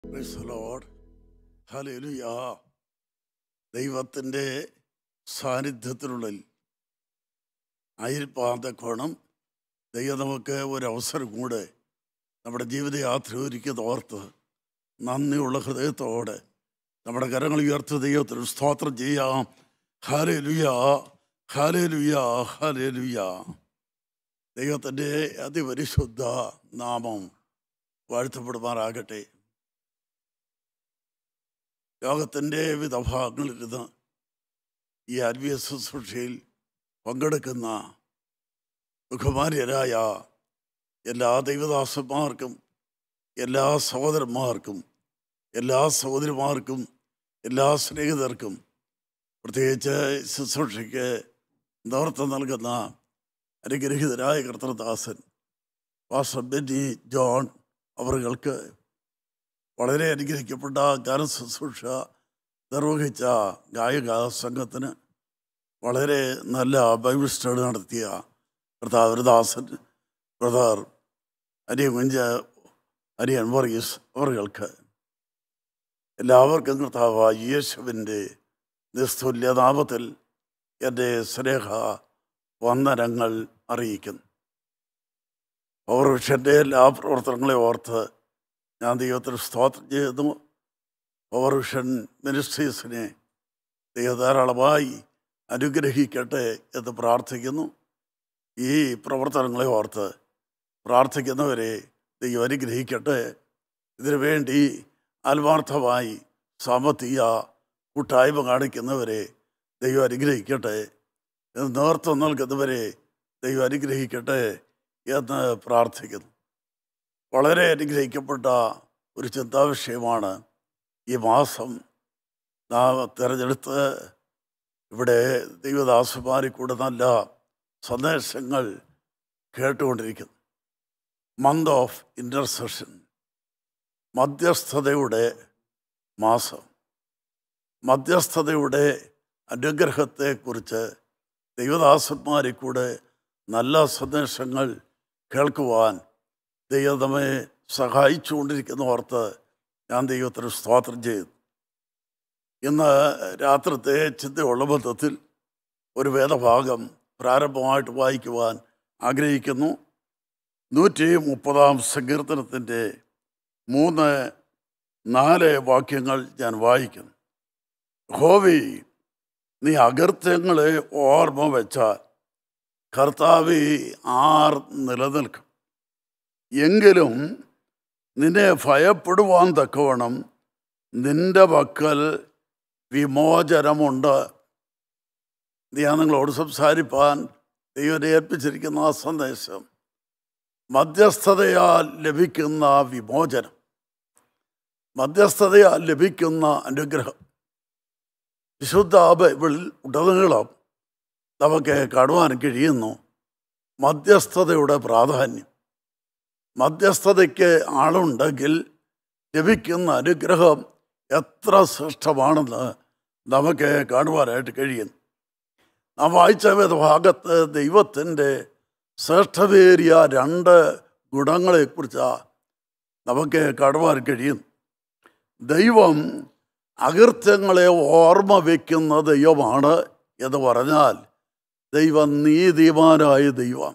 Praise the Lord. Hallelujah. ദൈവത്തിൻ്റെ സാന്നിധ്യത്തിനുള്ളിൽ അയൽപ്പാന്തക്കോണം ദൈവം നമുക്ക് ഒരു അവസരം കൂടെ നമ്മുടെ ജീവിതയാത്ര ഒരുക്കിയത് ഓർത്ത് നന്ദിയുള്ള ഹൃദയത്തോടെ നമ്മുടെ കരങ്ങൾ ഉയർത്തി ദൈവത്തിന് സ്തോത്രം ചെയ്യാം ഹാലേ ലുയാ ഹാലേ ലുയാ ഹാലേ ലുയാ ദൈവത്തിൻ്റെ അതിപരിശുദ്ധ നാമം വാഴ്ത്തപ്പെടുമാറാകട്ടെ ലോകത്തിൻ്റെ വിവിധ ഭാഗങ്ങളിലിരുന്ന് ഈ ആത്മീയ ശുശ്രൂഷയിൽ പങ്കെടുക്കുന്ന ബഹുമാന്യരായ എല്ലാ ദൈവദാസന്മാർക്കും എല്ലാ സഹോദരന്മാർക്കും എല്ലാ സഹോദരിമാർക്കും എല്ലാ സ്നേഹിതർക്കും പ്രത്യേകിച്ച് ശുശ്രൂഷയ്ക്ക് നേതൃത്വം നൽകുന്ന അനുഗ്രഹീതരായ കർത്തൃദാസൻ വാസർ ബെന്നി ജോൺ അവർക്ക് വളരെ അനുഗ്രഹിക്കപ്പെട്ട ഗാന ശുശ്രൂഷ നിർവഹിച്ച ഗായക സംഘത്തിന് വളരെ നല്ല ബൈബിൾ സ്റ്റഡി നടത്തിയ കർത്താവരദാസൻ ബ്രദർ അരിയൻ കുഞ്ച അരിയൻ വർഗീസ് അവർക്ക് എല്ലാവർക്കും കർത്താവ് യേശുവിൻ്റെ നിസ്തുല്യ നാമത്തിൽ എൻ്റെ സ്നേഹ വന്ദനങ്ങൾ അറിയിക്കുന്നു പൗർവിഷൻ്റെ എല്ലാ പ്രവർത്തനങ്ങളെ ഓർത്ത് ഞാൻ ദൈവത്തിന് സ്തോത്രം ചെയ്യുന്നു പൗർവിഷൻ മിനിസ്ട്രീസിനെ ദൈവം ധാരാളമായി അനുഗ്രഹിക്കട്ടെ എന്ന് പ്രാർത്ഥിക്കുന്നു ഈ പ്രവർത്തനങ്ങളെ ഓർത്ത് പ്രാർത്ഥിക്കുന്നവരെ ദൈവം അനുഗ്രഹിക്കട്ടെ ഇതിനു വേണ്ടി ആത്മാർത്ഥമായി സാമ്പത്തിക കൂട്ടായ്മ കാണിക്കുന്നവരെ ദൈവം അനുഗ്രഹിക്കട്ടെ എന്ന് നേതൃത്വം നൽകുന്നവരെ ദൈവം അനുഗ്രഹിക്കട്ടെ എന്ന് പ്രാർത്ഥിക്കുന്നു വളരെ അനുഗ്രഹിക്കപ്പെട്ട ഒരു ചിന്താവിഷയമാണ് ഈ മാസം നാം തിരഞ്ഞെടുത്ത് ഇവിടെ ദൈവദാസന്മാരിൽ കൂടെ നല്ല സന്ദേശങ്ങൾ കേട്ടുകൊണ്ടിരിക്കുന്നു മന്ത് ഓഫ് ഇൻ്റർസെഷൻ മധ്യസ്ഥതയുടെ മാസം മധ്യസ്ഥതയുടെ അനുഗ്രഹത്തെക്കുറിച്ച് ദൈവദാസന്മാരിൽ കൂടെ നല്ല സന്ദേശങ്ങൾ കേൾക്കുവാൻ ദൈവം നമ്മെ സഹായിച്ചുകൊണ്ടിരിക്കുന്ന ഓർത്ത് ഞാൻ ദൈവത്തിന് സ്തോത്രം ചെയ്തു ഇന്ന് രാത്രത്തെ ചിന്തയുള്ള ബന്ധത്തിൽ ഒരു വേദഭാഗം പ്രാരംഭമായിട്ട് വായിക്കുവാൻ ആഗ്രഹിക്കുന്നു നൂറ്റി മുപ്പതാം സങ്കീർത്തനത്തിൻ്റെ മൂന്ന് നാല് വാക്യങ്ങൾ ഞാൻ വായിക്കുന്നു ഹോവി നീ അകൃത്യങ്ങളെ ഓർമ്മ വെച്ചാൽ കർത്താവി ആർ നിലനിൽക്കും എങ്കിലും നിന്നെ ഭയപ്പെടുവാൻ തക്കവണ്ണം നിന്റെ പക്കൽ വിമോചനമുണ്ട് ഞാൻ നിങ്ങളോട് സംസാരിപ്പാൻ ദൈവത്തെ ഏൽപ്പിച്ചിരിക്കുന്ന ആ സന്ദേശം മധ്യസ്ഥതയാൽ ലഭിക്കുന്ന വിമോചനം മധ്യസ്ഥതയാൽ ലഭിക്കുന്ന അനുഗ്രഹം വിശുദ്ധ ബൈബിളിൽ ഉടനീളം നമുക്ക് കാണുവാൻ കഴിയുന്നു മധ്യസ്ഥതയുടെ പ്രാധാന്യം മധ്യസ്ഥതയ്ക്ക് ആളുണ്ടെങ്കിൽ ലഭിക്കുന്ന അനുഗ്രഹം എത്ര ശ്രേഷ്ഠമാണെന്ന് നമുക്ക് കാണുവാനായിട്ട് കഴിയുന്നു നാം വായിച്ച ഭാഗത്ത് ദൈവത്തിൻ്റെ ശ്രേഷ്ഠതയേറിയ രണ്ട് ഗുണങ്ങളെക്കുറിച്ചാണ് നമുക്ക് കാണുവാൻ കഴിയുന്നു ദൈവം അകൃത്യങ്ങളെ ഓർമ്മ വയ്ക്കുന്ന ദൈവമാണ് എന്ന് പറഞ്ഞാൽ ദൈവം നീതിമാനായ ദൈവം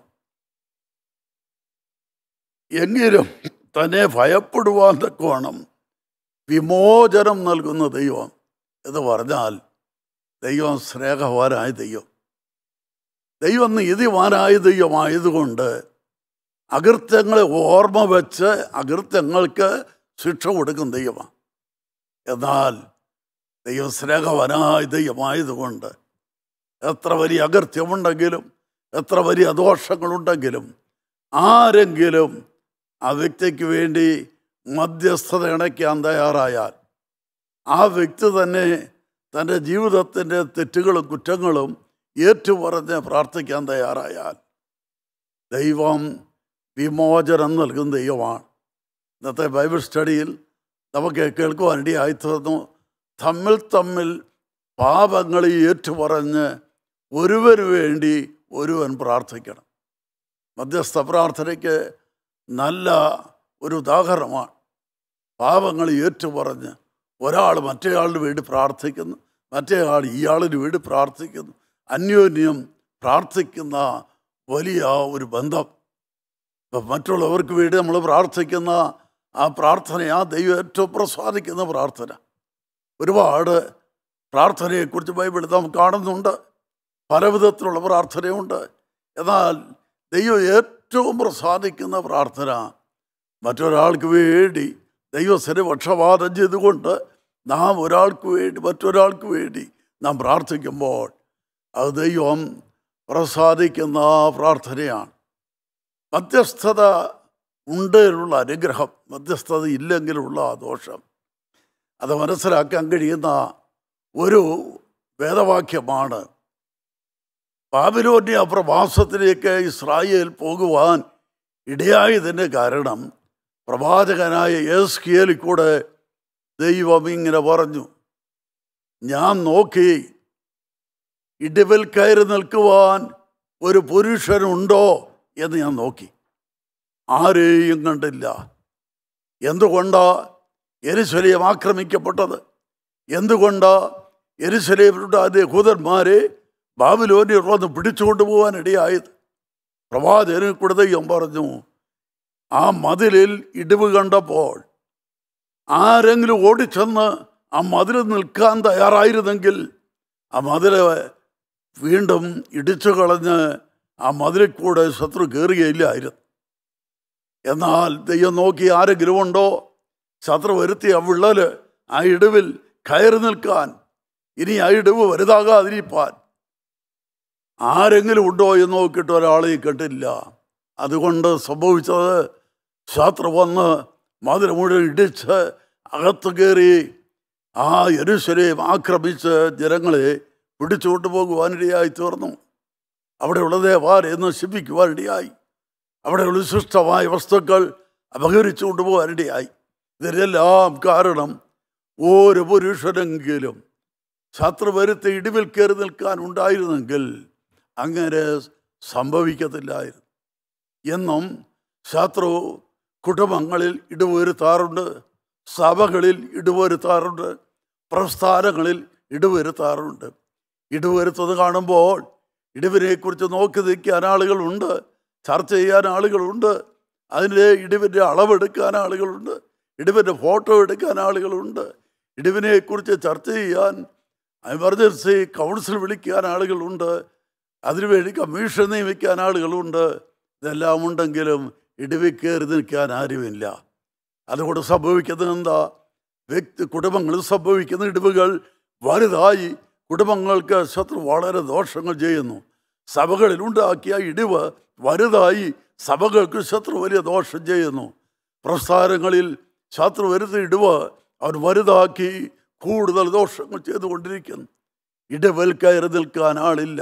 എങ്കിലും തന്നെ ഭയപ്പെടുവാൻ തക്കവണ്ണം വിമോചനം നൽകുന്ന ദൈവം എന്ന് പറഞ്ഞാൽ ദൈവം സ്നേഹവാനായ ദൈവം ദൈവം നീതിമാനായ ദൈവമായതുകൊണ്ട് അകൃത്യങ്ങളെ ഓർമ്മ വെച്ച് അകൃത്യങ്ങൾക്ക് ശിക്ഷ കൊടുക്കും ദൈവമാണ് എന്നാൽ ദൈവം സ്നേഹവനായ ദൈവമായതുകൊണ്ട് എത്ര വലിയ അകൃത്യമുണ്ടെങ്കിലും എത്ര വലിയ ദോഷങ്ങളുണ്ടെങ്കിലും ആരെങ്കിലും ആ വ്യക്തിക്ക് വേണ്ടി മധ്യസ്ഥത ഇണയ്ക്കാൻ തയ്യാറായാൽ ആ വ്യക്തി തന്നെ തൻ്റെ ജീവിതത്തിൻ്റെ തെറ്റുകളും കുറ്റങ്ങളും ഏറ്റുപറഞ്ഞ് പ്രാർത്ഥിക്കാൻ തയ്യാറായാൽ ദൈവം വിമോചനം നൽകുന്ന ദൈവമാണ് ഇന്നത്തെ ബൈബിൾ സ്റ്റഡിയിൽ നമുക്ക് കേൾക്കുവാനിടയായി തീർന്നു തമ്മിൽ തമ്മിൽ പാപങ്ങളെ ഏറ്റുപറഞ്ഞ് ഒരുവന് വേണ്ടി ഒരുവൻ പ്രാർത്ഥിക്കണം മധ്യസ്ഥ പ്രാർത്ഥനയ്ക്ക് നല്ല ഒരു ഉദാഹരണമാണ് പാപങ്ങൾ ഏറ്റുപറഞ്ഞ് ഒരാൾ മറ്റേയാളിന് വേണ്ടി പ്രാർത്ഥിക്കുന്നു മറ്റേയാൾ ഇയാളിന് വേണ്ടി പ്രാർത്ഥിക്കുന്നു അന്യോന്യം പ്രാർത്ഥിക്കുന്ന വലിയ ഒരു ബന്ധം ഇപ്പം മറ്റുള്ളവർക്ക് വേണ്ടി നമ്മൾ പ്രാർത്ഥിക്കുന്ന ആ പ്രാർത്ഥന ആ ദൈവം ഏറ്റവും പ്രസാദിക്കുന്ന പ്രാർത്ഥന ഒരുപാട് പ്രാർത്ഥനയെക്കുറിച്ച് ബൈബിളിൽ നാം കാണുന്നുണ്ട് പല വിധത്തിലുള്ള പ്രാർത്ഥനയുണ്ട് എന്നാൽ ദൈവം ഏറ്റവും പ്രസാദിക്കുന്ന പ്രാർത്ഥന മറ്റൊരാൾക്ക് വേണ്ടി ദൈവസ്ഥന് പക്ഷപാതം ചെയ്തുകൊണ്ട് നാം ഒരാൾക്ക് വേണ്ടി മറ്റൊരാൾക്ക് വേണ്ടി നാം പ്രാർത്ഥിക്കുമ്പോൾ അത് ദൈവം പ്രസാദിക്കുന്ന പ്രാർത്ഥനയാണ് മധ്യസ്ഥത ഉണ്ടിലുള്ള അനുഗ്രഹം മധ്യസ്ഥത ഇല്ലെങ്കിലുള്ള ആ ദോഷം അത് മനസ്സിലാക്കാൻ കഴിയുന്ന ഒരു വേദവാക്യമാണ് ബാബിലോന്യ പ്രവാസത്തിലേക്ക് ഇസ്രായേൽ പോകുവാൻ ഇടയായതിൻ്റെ കാരണം പ്രവാചകനായ യേസ്കിയേൽ കൂടെ ദൈവം ഇങ്ങനെ പറഞ്ഞു ഞാൻ നോക്കി ഇടിവിൽ കയറി നിൽക്കുവാൻ ഒരു പുരുഷനുണ്ടോ എന്ന് ഞാൻ നോക്കി ആരെയും കണ്ടില്ല എന്തുകൊണ്ടാ എരുശലേം ആക്രമിക്കപ്പെട്ടത് എന്തുകൊണ്ടാ എരുശലേമിലുള്ള അതേ ഹൂതന്മാരെ ബാബിലോനിയർ വന്ന് പിടിച്ചുകൊണ്ടു പോകാൻ ഇടയായത് പ്രവാചകന് കൂടെ ദൈവം പറഞ്ഞു ആ മതിലിൽ ഇടിവ് കണ്ടപ്പോൾ ആരെങ്കിലും ഓടിച്ചെന്ന് ആ മതിൽ നിൽക്കാൻ തയ്യാറായിരുന്നെങ്കിൽ ആ മതില് വീണ്ടും ഇടിച്ചു കളഞ്ഞ് ആ മതിലിൽ കൂടെ ശത്രു കയറുകയില്ലായിരുന്നു എന്നാൽ ദൈവം നോക്കി ആരെങ്കിലും ഉണ്ടോ ശത്രു വരുത്തി ആ വിള്ളല് ആ ഇടിവിൽ കയറി നിൽക്കാൻ ഇനി ആ ഇടിവ് വലുതാകാതിരിപ്പാൻ ആരെങ്കിലും ഉണ്ടോ എന്ന് നോക്കിയിട്ട് ഒരാളെയും കണ്ടില്ല അതുകൊണ്ട് സംഭവിച്ചത് ശത്രു വന്ന് മധുര മുഴുവൻ ഇടിച്ച് അകത്ത് കയറി ആ യരുശലേം ആക്രമിച്ച് ജനങ്ങളെ പിടിച്ചുകൊണ്ടു പോകുവാനിടയായി തീർന്നു അവിടെയുള്ള ദേവാലയം നശിപ്പിക്കുവാനിടയായി അവിടെയുള്ള വിശിഷ്ടമായ വസ്തുക്കൾ അപഹരിച്ചു കൊണ്ടുപോകാനിടയായി ഇതിനെല്ലാം കാരണം ഒരു പുരുഷനെങ്കിലും ശത്രു വരുത്തി ഇടിവിൽ കയറി നിൽക്കാൻ ഉണ്ടായിരുന്നെങ്കിൽ അങ്ങനെ സംഭവിക്കത്തില്ലായിരുന്നു എന്നും ശത്രു കുടുംബങ്ങളിൽ ഇടിവരുത്താറുണ്ട് സഭകളിൽ ഇടിവരുത്താറുണ്ട് പ്രസ്ഥാനങ്ങളിൽ ഇടിവരുത്താറുണ്ട് ഇടിവരുത്തത് കാണുമ്പോൾ ഇടിവിനെക്കുറിച്ച് നോക്കി നിൽക്കാൻ ആളുകളുണ്ട് ചർച്ച ചെയ്യാൻ ആളുകളുണ്ട് അതിൻ്റെ ഇടിവിൻ്റെ അളവെടുക്കാൻ ആളുകളുണ്ട് ഇടിവിൻ്റെ ഫോട്ടോ എടുക്കാൻ ആളുകളുണ്ട് ഇടിവിനെക്കുറിച്ച് ചർച്ച ചെയ്യാൻ എമർജൻസി കൗൺസിൽ വിളിക്കാൻ ആളുകളുണ്ട് അതിനുവേണ്ടി കമ്മീഷൻ നിയമിക്കാൻ ആളുകളുണ്ട് ഇതെല്ലാം ഉണ്ടെങ്കിലും ഇടിവിൽ കയറി നിൽക്കാൻ ആരുമില്ല അതുകൊണ്ട് സംഭവിക്കുന്നത് എന്താ വ്യക്തി കുടുംബങ്ങളിൽ സംഭവിക്കുന്ന ഇടിവുകൾ വലുതായി കുടുംബങ്ങൾക്ക് ശത്രു വളരെ ദോഷങ്ങൾ ചെയ്യുന്നു സഭകളിൽ ഉണ്ടാക്കിയ ഇടിവ് വലുതായി സഭകൾക്ക് ശത്രു വലിയ ദോഷം ചെയ്യുന്നു പ്രസ്ഥാനങ്ങളിൽ ശത്രു വരുന്ന ഇടിവ് അവൻ വലുതാക്കി കൂടുതൽ ദോഷങ്ങൾ ചെയ്തുകൊണ്ടിരിക്കുന്നു ഇടവൽ കയറി നിൽക്കാൻ ആളില്ല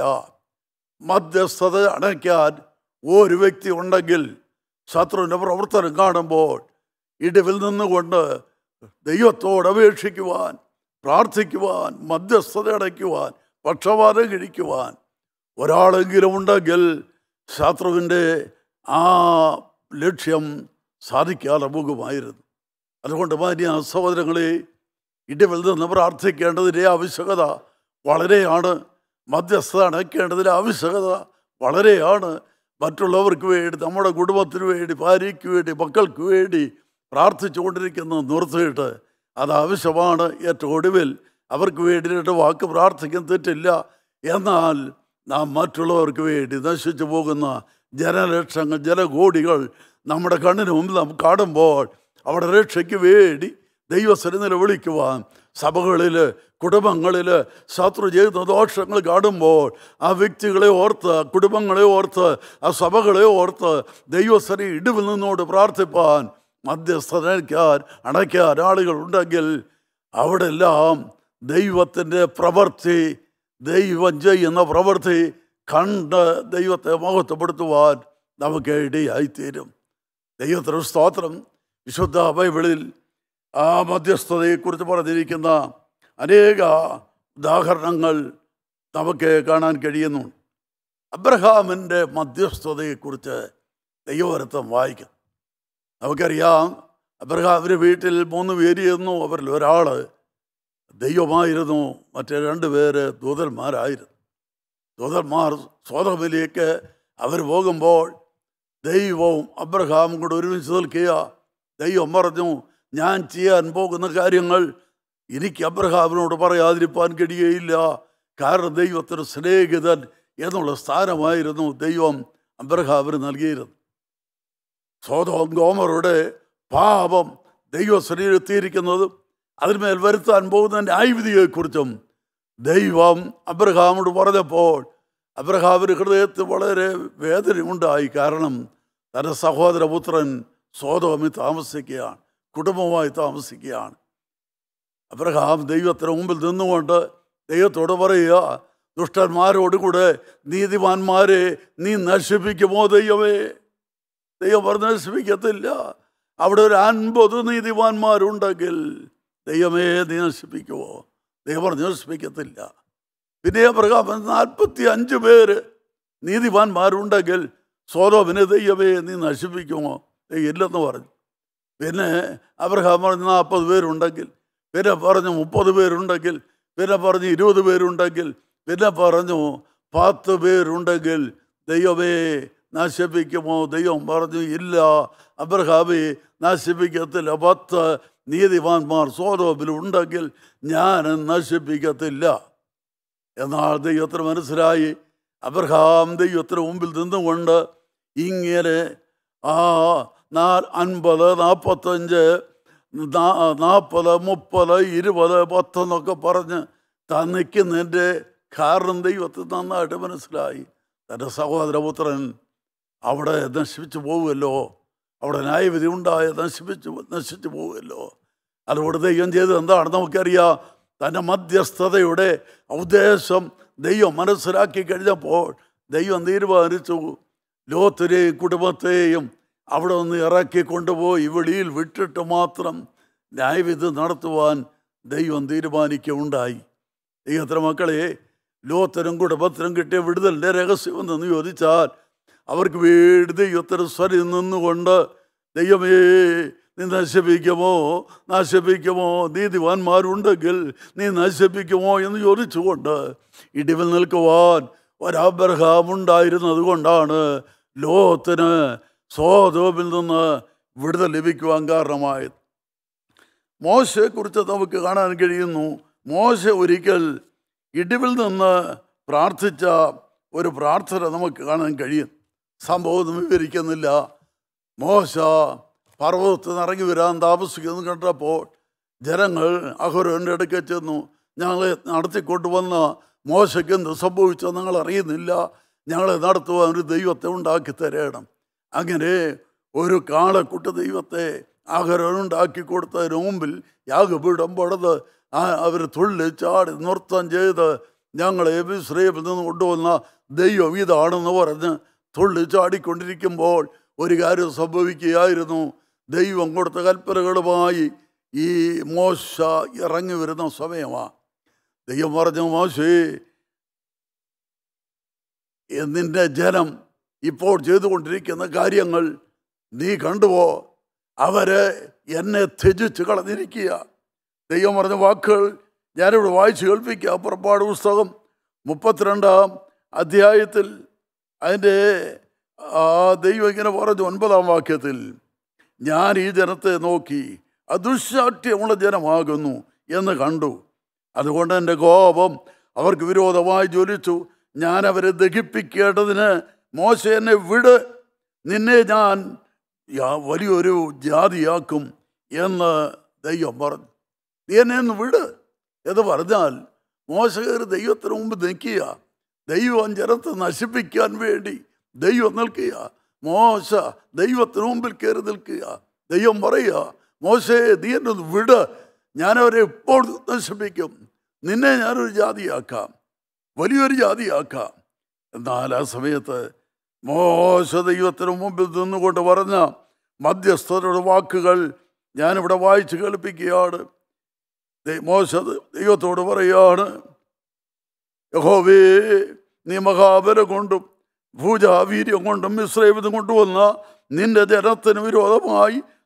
മധ്യസ്ഥത അണയ്ക്കാൻ ഒരു വ്യക്തി ഉണ്ടെങ്കിൽ ശത്രുവിൻ്റെ പ്രവർത്തനം കാണുമ്പോൾ ഇടിവിൽ നിന്നുകൊണ്ട് ദൈവത്തോട് അപേക്ഷിക്കുവാൻ പ്രാർത്ഥിക്കുവാൻ മധ്യസ്ഥത അടയ്ക്കുവാൻ പക്ഷപാതം കഴിക്കുവാൻ ഒരാളെങ്കിലും ഉണ്ടെങ്കിൽ ശത്രുവിൻ്റെ ആ ലക്ഷ്യം സാധിക്കാതെ പോകുമായിരുന്നു അതുകൊണ്ട് മാന്യ സഹോദരങ്ങളെ ഇടിവിൽ നിന്ന് പ്രാർത്ഥിക്കേണ്ടതിൻ്റെ ആവശ്യകത വളരെയാണ് മധ്യസ്ഥത അണയ്ക്കേണ്ടതിൻ്റെ ആവശ്യകത വളരെയാണ് മറ്റുള്ളവർക്ക് വേണ്ടി നമ്മുടെ കുടുംബത്തിന് വേണ്ടി ഭാര്യയ്ക്ക് വേണ്ടി മക്കൾക്ക് വേണ്ടി പ്രാർത്ഥിച്ചുകൊണ്ടിരിക്കുന്നത് നിർത്തിയിട്ട് അത് ആവശ്യമാണ് ഏറ്റവും ഒടുവിൽ അവർക്ക് വേണ്ടി രണ്ട് വാക്ക് പ്രാർത്ഥിക്കാൻ തെറ്റില്ല എന്നാൽ നാം മറ്റുള്ളവർക്ക് വേണ്ടി നശിച്ചു പോകുന്ന ജനലക്ഷങ്ങൾ ജനകോടികൾ നമ്മുടെ കണ്ണിന് മുമ്പിൽ നാം കാണുമ്പോൾ അവിടെ രക്ഷയ്ക്ക് വേണ്ടി ദൈവസ്ഥനെ നിലവിളിക്കുവാൻ സഭകളിൽ കുടുംബങ്ങളിൽ ശത്രു ചെയ്യുന്ന ദോഷങ്ങൾ കാണുമ്പോൾ ആ വ്യക്തികളെ ഓർത്ത് കുടുംബങ്ങളെ ഓർത്ത് ആ സഭകളെ ഓർത്ത് ദൈവസ്ഥനെ ഇടിവിൽ നിന്നോട് പ്രാർത്ഥിപ്പാൻ മധ്യസ്ഥനയ്ക്കാൻ അണയ്ക്കാൻ ആളുകൾ ഉണ്ടെങ്കിൽ അവിടെ എല്ലാം ദൈവത്തിൻ്റെ പ്രവൃത്തി ദൈവം ചെയ്യുന്ന പ്രവൃത്തി കണ്ട് ദൈവത്തെ മഹത്വപ്പെടുത്തുവാൻ നമുക്ക് ഇടയായിത്തീരും ദൈവത്തിന് സ്തോത്രം വിശുദ്ധ ബൈബിളിൽ ആ മധ്യസ്ഥതയെക്കുറിച്ച് പറഞ്ഞിരിക്കുന്ന അനേക ഉദാഹരണങ്ങൾ നമുക്ക് കാണാൻ കഴിയുന്നു അബ്രഹാമിൻ്റെ മധ്യസ്ഥതയെക്കുറിച്ച് ദൈവവരത്തം വായിക്കും നമുക്കറിയാം അബ്രഹാമിൻ്റെ വീട്ടിൽ മൂന്ന് പേരിയിരുന്നു അവരിൽ ഒരാൾ ദൈവമായിരുന്നു മറ്റേ രണ്ട് പേര് ദൂതന്മാരായിരുന്നു ദൂതന്മാർ സ്വതമിലേക്ക് അവർ പോകുമ്പോൾ ദൈവവും അബ്രഹാമും കൂടെ ഒരുമിച്ച് നിൽക്കുക ദൈവം പറഞ്ഞു ഞാൻ ചെയ്യാൻ പോകുന്ന കാര്യങ്ങൾ എനിക്ക് അബ്രഹാമിനോട് പറയാതിരിപ്പാൻ കഴിയുകയില്ല കാരണം ദൈവത്തിന് സ്നേഹിതൻ എന്നുള്ള സ്ഥാനമായിരുന്നു ദൈവം അബ്രഹാമിന് നൽകിയിരുന്നത് സ്വതവും ഗോമറുടെ പാപം ദൈവ ശരീരത്തിയിരിക്കുന്നതും അതിന്മേൽ വരുത്താൻ പോകുന്ന ന്യായവിധിയെക്കുറിച്ചും ദൈവം അബ്രഹാമോട് പറഞ്ഞപ്പോൾ അബ്രഹാമിന് ഹൃദയത്തിൽ വളരെ വേദനയുണ്ടായി കാരണം തൻ്റെ സഹോദരപുത്രൻ സ്വതോമിൽ താമസിക്കുകയാണ് കുടുംബമായി താമസിക്കുകയാണ് അബ്രഹാം ദൈവത്തിന് മുമ്പിൽ നിന്നുകൊണ്ട് ദൈവത്തോട് പറയുക ദുഷ്ടന്മാരോട് കൂടെ നീതിമാന്മാരെ നീ നശിപ്പിക്കുമോ ദൈവമേ ദൈവം പറഞ്ഞ് നശിപ്പിക്കത്തില്ല അവിടെ ഒരു അൻപത് നീതിമാന്മാരുണ്ടെങ്കിൽ ദൈവമേ നീ നശിപ്പിക്കുമോ ദൈവം പറഞ്ഞ് നശിപ്പിക്കത്തില്ല പിന്നെ അബ്രഹാം നാൽപ്പത്തി അഞ്ച് പേര് നീതിമാന്മാരുണ്ടെങ്കിൽ സോതോമിനെ ദൈവമേ നീ നശിപ്പിക്കുമോ ദൈവം ഇല്ലെന്ന് പറഞ്ഞു പിന്നെ അബ്രഹാം പറഞ്ഞു നാൽപ്പത് പേരുണ്ടെങ്കിൽ പിന്നെ പറഞ്ഞു മുപ്പത് പേരുണ്ടെങ്കിൽ പിന്നെ പറഞ്ഞു ഇരുപത് പേരുണ്ടെങ്കിൽ പിന്നെ പറഞ്ഞു പത്ത് പേരുണ്ടെങ്കിൽ ദൈവമേ നശിപ്പിക്കുമോ ദൈവം പറഞ്ഞു ഇല്ല അബ്രഹാമെ നശിപ്പിക്കത്തില്ല പത്ത് നീതിമാന്മാർ സോതോമിൽ ഉണ്ടെങ്കിൽ ഞാൻ നശിപ്പിക്കത്തില്ല എന്നാൽ ദൈവത്തിന് മനസ്സിലായി അബ്രഹാം ദൈവത്തിന് മുമ്പിൽ നിന്നുകൊണ്ട് ഇങ്ങനെ ആ നാ അൻപത് നാൽപ്പത്തഞ്ച് നാൽപ്പത് മുപ്പത് ഇരുപത് പത്തെന്നൊക്കെ പറഞ്ഞ് താൻ നിൽക്കുന്നതിൻ്റെ കാരണം ദൈവത്തിന് നന്നായിട്ട് മനസ്സിലായി തൻ്റെ സഹോദരപുത്രൻ അവിടെ നശിപ്പിച്ചു പോകുമല്ലോ അവിടെ ന്യായവിധി ഉണ്ടായ നശിപ്പിച്ചു നശിച്ചു പോകുമല്ലോ അതുകൊണ്ട് ദൈവം ചെയ്തത് എന്താണെന്ന് നമുക്കറിയാം തൻ്റെ മധ്യസ്ഥതയുടെ ഉദ്ദേശം ദൈവം മനസ്സിലാക്കി കഴിഞ്ഞപ്പോൾ ദൈവം തീരുമാനിച്ചു ലോത്തിനെയും കുടുംബത്തെയും അവിടെ നിന്ന് ഇറക്കി കൊണ്ടുപോയി വെളിയിൽ വിട്ടിട്ട് മാത്രം ന്യായവിധി നടത്തുവാൻ ദൈവം തീരുമാനിക്കുകയുണ്ടായി ദൈവത്തിന് മക്കളെ ലോത്തനും കുടുംബത്തിനും കിട്ടിയ വിടുതലിൻ്റെ രഹസ്യം എന്തെന്ന് ചോദിച്ചാൽ അവർക്ക് വേണ്ടി ദൈവത്തിന് സ്വരം നിന്നുകൊണ്ട് ദൈവമേ നീ നശിപ്പിക്കുമോ നശിപ്പിക്കുമോ നീതിവാന്മാരുണ്ടെങ്കിൽ നീ നശിപ്പിക്കുമോ എന്ന് ചോദിച്ചുകൊണ്ട് ഇടിവിൽ നിൽക്കുവാൻ ഒരബ്രഹാം ഉണ്ടായിരുന്നത് കൊണ്ടാണ് ലോകത്തിന് സ്വതോപിൽ നിന്ന് വിടുതൽ ലഭിക്കുവാൻ കാരണമായത് മോശയെക്കുറിച്ച് നമുക്ക് കാണാൻ കഴിയുന്നു മോശ ഒരിക്കൽ ഇടിവിൽ നിന്ന് പ്രാർത്ഥിച്ച ഒരു പ്രാർത്ഥന നമുക്ക് കാണാൻ കഴിയും സംഭവം വിവരിക്കുന്നില്ല മോശ പർവ്വതത്തിൽ നിന്ന് ഇറങ്ങി വരാൻ താമസിക്കുന്നു കണ്ടപ്പോൾ ജനങ്ങൾ അഹുരൻ്റെ അടുക്ക ചെന്നു ഞങ്ങളെ നടത്തിക്കൊണ്ടുവന്ന മോശയ്ക്ക് എന്ത് സംഭവിച്ചോ നിങ്ങൾ അറിയുന്നില്ല ഞങ്ങളെ നടത്തുവാൻ ഒരു ദൈവത്തെ ഉണ്ടാക്കി തരണം അങ്ങനെ ഒരു കാളക്കുട്ട ദൈവത്തെ ആഹരനുണ്ടാക്കി കൊടുത്തതിന് മുമ്പിൽ യാഗപീഠം പടത് ആ അവർ തുള്ളി ചാടി നൃത്തം ചെയ്ത് ഞങ്ങളെ വിശ്രയിൽ നിന്ന് കൊണ്ടുവന്ന ദൈവം ഇതാണെന്ന് പറഞ്ഞ് തുള്ളി ചാടിക്കൊണ്ടിരിക്കുമ്പോൾ ഒരു കാര്യം സംഭവിക്കുകയായിരുന്നു ദൈവം കൊടുത്ത കൽപ്പനകളുമായി ഈ മോശ ഇറങ്ങി വരുന്ന സമയമാണ് ദൈവം പറഞ്ഞു മോശേ നിന്റെ ജനം ഇപ്പോൾ ചെയ്തുകൊണ്ടിരിക്കുന്ന കാര്യങ്ങൾ നീ കണ്ടുപോ അവര് എന്നെ ത്യജിച്ച് കളഞ്ഞിരിക്കുക ദൈവം പറഞ്ഞ വാക്കുകൾ ഞാനിവിടെ വായിച്ച് കേൾപ്പിക്കുക പുറപ്പാട് പുസ്തകം മുപ്പത്തിരണ്ടാം അധ്യായത്തിൽ അതിൻ്റെ ആ ദൈവം ഇങ്ങനെ പറഞ്ഞു ഒൻപതാം വാക്യത്തിൽ ഞാൻ ഈ ജനത്തെ നോക്കി അദുശാഠ്യമുള്ള ജനമാകുന്നു എന്ന് കണ്ടു അതുകൊണ്ട് എൻ്റെ കോപം അവർക്ക് വിരോധമായി ജ്വലിച്ചു ഞാൻ അവരെ ദഹിപ്പിക്കേണ്ടതിന് മോശ എന്നെ വിട് നിന്നെ ഞാൻ യാ- വലിയൊരു ജാതിയാക്കും എന്ന് ദൈവം പറഞ്ഞു നീ എന്നെ ഒന്ന് വിട് എന്ന് പറഞ്ഞാൽ മോശ കയറി ദൈവത്തിന് മുമ്പ് നിൽക്കുക ദൈവം ജനത്തെ നശിപ്പിക്കാൻ വേണ്ടി ദൈവം നിൽക്കുക മോശ ദൈവത്തിന് മുമ്പിൽ കയറി നിൽക്കുക ദൈവം പറയുക മോശേ നീ എന്നെ ഒന്ന് വിട് ഞാനവരെ ഇപ്പോൾ നശിപ്പിക്കും നിന്നെ ഞാനൊരു ജാതിയാക്കാം വലിയൊരു ജാതിയാക്കാം എന്നാൽ ആ സമയത്ത് മോശ ദൈവത്തിന് മുമ്പിൽ നിന്നുകൊണ്ട് പറഞ്ഞ മധ്യസ്ഥരുടെ വാക്കുകൾ ഞാനിവിടെ വായിച്ച് കേൾപ്പിക്കുകയാണ് ദൈ- മോശ ദൈവത്തോട് പറയുകയാണ് യഹോവേ നീ മഹാബലം കൊണ്ടും ഭൂജാവീര്യം കൊണ്ടും മിശ്രൈവിധം കൊണ്ടുവന്ന നിന്റെ ജനത്തിന് വിരോധമായി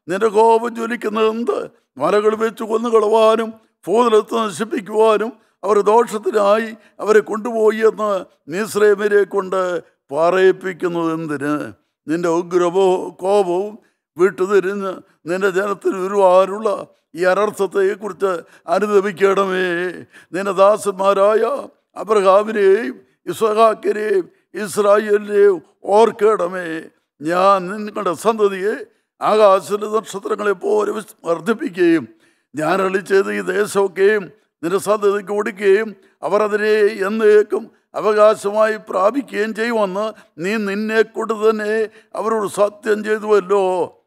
നിന്റെ കോപം ജ്വലിക്കുന്നത് എന്ത് മലകൾ വെച്ച് കൊന്നുകളവാനും ഭൂതലത്ത് നശിപ്പിക്കുവാനും അവർ ദോഷത്തിനായി അവരെ കൊണ്ടുപോയി എന്ന് മിശ്രമരെ കൊണ്ട് പറയിപ്പിക്കുന്നത് എന്തിന് നിന്റെ ഉഗ്രവോ കോപവും വിട്ടുതിരിഞ്ഞ് നിന്റെ ജനത്തിന് വരുവാനുള്ള ഈ അനർത്ഥത്തെക്കുറിച്ച് അനുദപിക്കണമേ നിന്റെ ദാസന്മാരായ അബ്രഹാമിനെയും ഇസ്ഹാക്കിനെയും ഇസ്രായേലിനെയും ഓർക്കണമേ ഞാൻ നിങ്ങളുടെ സന്തതിയെ ആകാശത്തിലെ നക്ഷത്രങ്ങളെ പോലെ വിസ്- വർദ്ധിപ്പിക്കുകയും ഞാൻ അളി ചെയ്ത് ഈ ദേശമൊക്കെയും നിന്റെ സന്തതിക്ക് കൊടുക്കുകയും അവർ അതിനെ എന്നേക്കും അവകാശമായി പ്രാപിക്കുകയും ചെയ്യുമെന്ന് നീ നിന്നെ കൊണ്ട് തന്നെ അവരോട് സത്യം ചെയ്തുവല്ലോ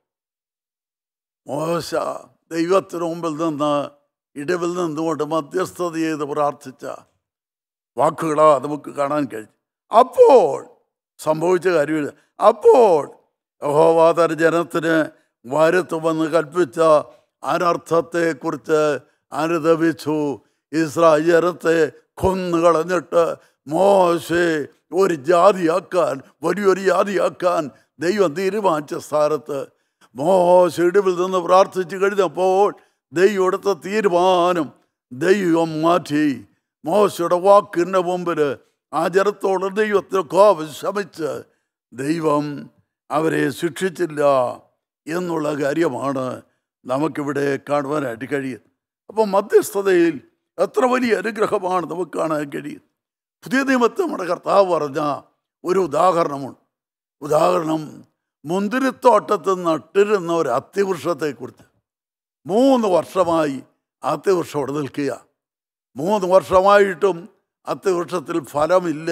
മോശ ദൈവത്തിന് മുമ്പിൽ നിന്ന് ഇടവിൽ നിന്നുകൊണ്ട് മധ്യസ്ഥത ചെയ്ത് പ്രാർത്ഥിച്ച വാക്കുകളാ നമുക്ക് കാണാൻ കഴിഞ്ഞു അപ്പോൾ സംഭവിച്ച കാര്യമില്ല അപ്പോൾ യഹോവ തന്റെ ജനത്തിന് വരുത്തുമെന്ന് കൽപ്പിച്ച അനർത്ഥത്തെക്കുറിച്ച് അനുദപിച്ചു ഇസ്രായേൽ ജനത്തെ കൊന്നുകളഞ്ഞിട്ട് മോശെ ഒരു ജാതിയാക്കാൻ വലിയൊരു ജാതിയാക്കാൻ ദൈവം തീരുമാനിച്ച സ്ഥാനത്ത് മോശ ഇടിവിൽ നിന്ന് പ്രാർത്ഥിച്ചു കഴിഞ്ഞപ്പോൾ ദൈവം എടുത്ത തീരുമാനം ദൈവം മാറ്റി മോശയുടെ വാക്കിൻ്റെ മുമ്പിൽ ആ ജനത്തോട് ദൈവത്തിന് കോപം ശമിച്ച് ദൈവം അവരെ ശിക്ഷിച്ചില്ല എന്നുള്ള കാര്യമാണ് നമുക്കിവിടെ കാണുവാനായിട്ട് കഴിയുന്നത് അപ്പം മധ്യസ്ഥതയിൽ എത്ര വലിയ അനുഗ്രഹമാണ് നമുക്ക് കാണാൻ കഴിയുന്നത് പുതിയ നിയമത്തിൽ നമ്മുടെ കർത്താവ് പറഞ്ഞ ഒരു ഉദാഹരണമുണ്ട് ഉദാഹരണം മുന്തിരിത്തോട്ടത്തിൽ നട്ടിരുന്ന ഒരു അത്തിവൃക്ഷത്തെക്കുറിച്ച് മൂന്ന് വർഷമായി അത്തിവൃക്ഷം അവിടെ നിൽക്കുക മൂന്ന് വർഷമായിട്ടും അത്തിവൃക്ഷത്തിൽ ഫലമില്ല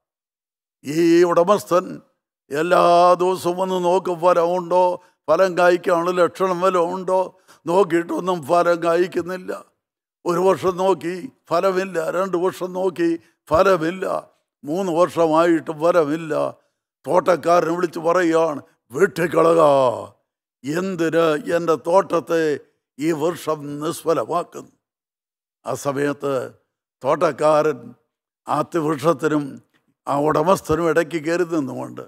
ഈ ഉടമസ്ഥൻ എല്ലാ ദിവസവും വന്ന് നോക്കും ഫലമുണ്ടോ ഫലം കായ്ക്കാനുള്ള ലക്ഷണം വല്ലതും ഉണ്ടോ നോക്കിയിട്ടൊന്നും ഫലം കായ്ക്കുന്നില്ല ഒരു വർഷം നോക്കി ഫലമില്ല രണ്ട് വർഷം നോക്കി ഫലമില്ല മൂന്ന് വർഷമായിട്ടും ഫലമില്ല തോട്ടക്കാരനെ വിളിച്ച് പറയുകയാണ് വെട്ടിക്കളക എന്തിന് എൻ്റെ തോട്ടത്തെ ഈ വർഷം നിസ്ഫലമാക്കുന്നു ആ സമയത്ത് തോട്ടക്കാരൻ ആത്തിവൃക്ഷത്തിനും ആ ഉടമസ്ഥനും ഇടയ്ക്ക് കയറി നിന്നുകൊണ്ട്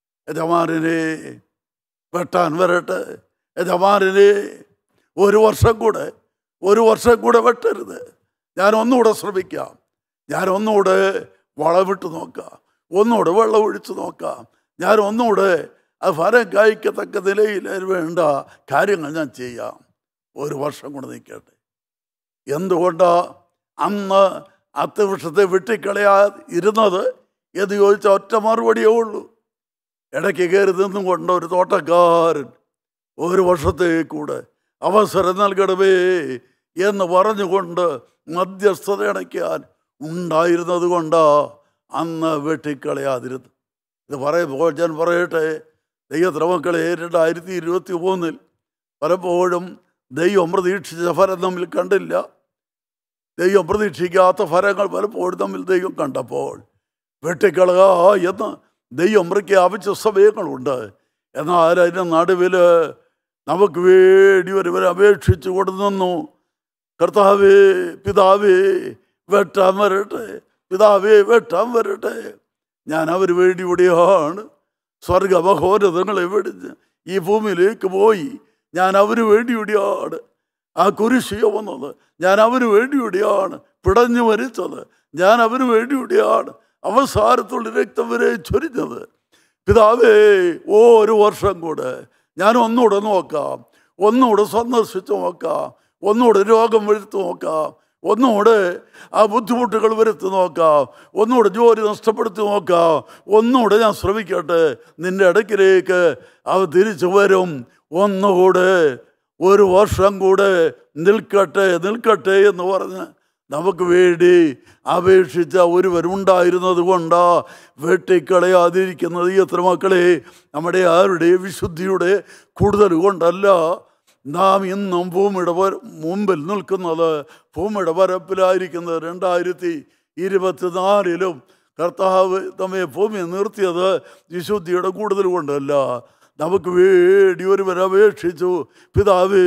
യജമാനെ വെട്ടാൻ വരട്ടെ യജമാനെ ഒരു വർഷം കൂടെ ഒരു വർഷം കൂടെ വെട്ടരുത് ഞാൻ ഒന്നുകൂടെ ശ്രമിക്കാം ഞാൻ ഒന്നുകൂടെ വളമിട്ട് നോക്കാം ഒന്നുകൂടെ വെള്ളം ഒഴിച്ച് നോക്കാം ഞാൻ ഒന്നുകൂടെ അത് ഫലം കായ്ക്കത്തക്ക നിലയിൽ അതിന് വേണ്ട കാര്യങ്ങൾ ഞാൻ ചെയ്യാം ഒരു വർഷം കൂടെ നിൽക്കട്ടെ എന്തുകൊണ്ടാ അന്ന് അത്യവൃക്ഷത്തെ വെട്ടിക്കളയാ ഇരുന്നത് എന്ന് ചോദിച്ച ഒറ്റ മറുപടിയേ ഉള്ളൂ ഇടയ്ക്ക് കയറി നിന്നും കൊണ്ട് ഒരു തോട്ടക്കാരൻ ഒരു വർഷത്തേക്കൂടെ അവസരം നൽകണമേ എന്ന് പറഞ്ഞുകൊണ്ട് മധ്യസ്ഥത അടയ്ക്കാൻ ഉണ്ടായിരുന്നത് കൊണ്ടാ അന്ന് വെട്ടിക്കളയാതിരുന്നത് ഇത് പറയുമ്പോൾ ഞാൻ പറയട്ടെ ദൈവത്തിൻ്റെ മക്കളെ രണ്ടായിരത്തി ഇരുപത്തി മൂന്നിൽ പലപ്പോഴും ദൈവം പ്രതീക്ഷിച്ച ഫലം തമ്മിൽ കണ്ടില്ല ദൈവം പ്രതീക്ഷിക്കാത്ത ഫലങ്ങൾ പലപ്പോഴും തമ്മിൽ ദൈവം കണ്ടപ്പോൾ വെട്ടിക്കളക എന്ന് ദൈവം പ്രഖ്യാപിച്ച സമയങ്ങളുണ്ട് എന്നാൽ അതിൻ്റെ നടുവിൽ നമുക്ക് വേണ്ടി ഒരുവരെ അപേക്ഷിച്ചു കൊടുന്നു കർത്താവേ പിതാവേ വെട്ടാൻ വരട്ടെ പിതാവേ വെട്ടാൻ വരട്ടെ ഞാൻ അവർ വേണ്ടി ഇവിടെയാണ് സ്വർഗമഹോരതങ്ങളെ വെടിഞ്ഞ് ഈ ഭൂമിയിലേക്ക് പോയി ഞാൻ അവന് വേണ്ടി ഇവിടെയാണ് ആ കുരിശിയ വന്നത് ഞാൻ അവന് വേണ്ടി ഇവിടെയാണ് പിടഞ്ഞു മരിച്ചത് ഞാൻ അവന് വേണ്ടി ഇവിടെയാണ് അവസാനത്തുള്ള രക്തം വരെ ചൊരിഞ്ഞത് പിതാവേ ഓ ഒരു വർഷം കൂടെ ഞാൻ ഒന്നുകൂടെ നോക്കാം ഒന്നുകൂടെ സന്ദർശിച്ച് നോക്കാം ഒന്നുകൂടെ രോഗം വരുത്തി നോക്കാം ഒന്നുകൂടെ ആ ബുദ്ധിമുട്ടുകൾ വരുത്തി നോക്കാം ഒന്നുകൂടെ ജോലി നഷ്ടപ്പെടുത്തി നോക്കാം ഒന്നുകൂടെ ഞാൻ ശ്രമിക്കട്ടെ നിന്റെ ഇടയ്ക്കിലേക്ക് അവ തിരിച്ചു വരും ഒന്നുകൂടെ ഒരു വർഷം കൂടെ നിൽക്കട്ടെ നിൽക്കട്ടെ എന്ന് പറഞ്ഞ് നമുക്ക് വേണ്ടി അപേക്ഷിച്ച ഒരുവരുണ്ടായിരുന്നത് കൊണ്ടാ വെട്ടിക്കളയാതിരിക്കുന്നത് ഈ എത്ര മക്കളെ നമ്മുടെ ആരുടെ വിശുദ്ധിയുടെ കൂടുതൽ കൊണ്ടല്ല നാം ഇന്നും ഭൂമിയുടെ പര- മുമ്പിൽ നിൽക്കുന്നത് ഭൂമിയുടെ പരപ്പിലായിരിക്കുന്നത് രണ്ടായിരത്തി ഇരുപത്തിനാലിലും കർത്താവ് നമ്മെ ഭൂമി നിർത്തിയത് വിശുദ്ധിയുടെ കൂടുതൽ കൊണ്ടല്ല നമുക്ക് വേണ്ടി ഒരുവൻ അപേക്ഷിച്ചു പിതാവേ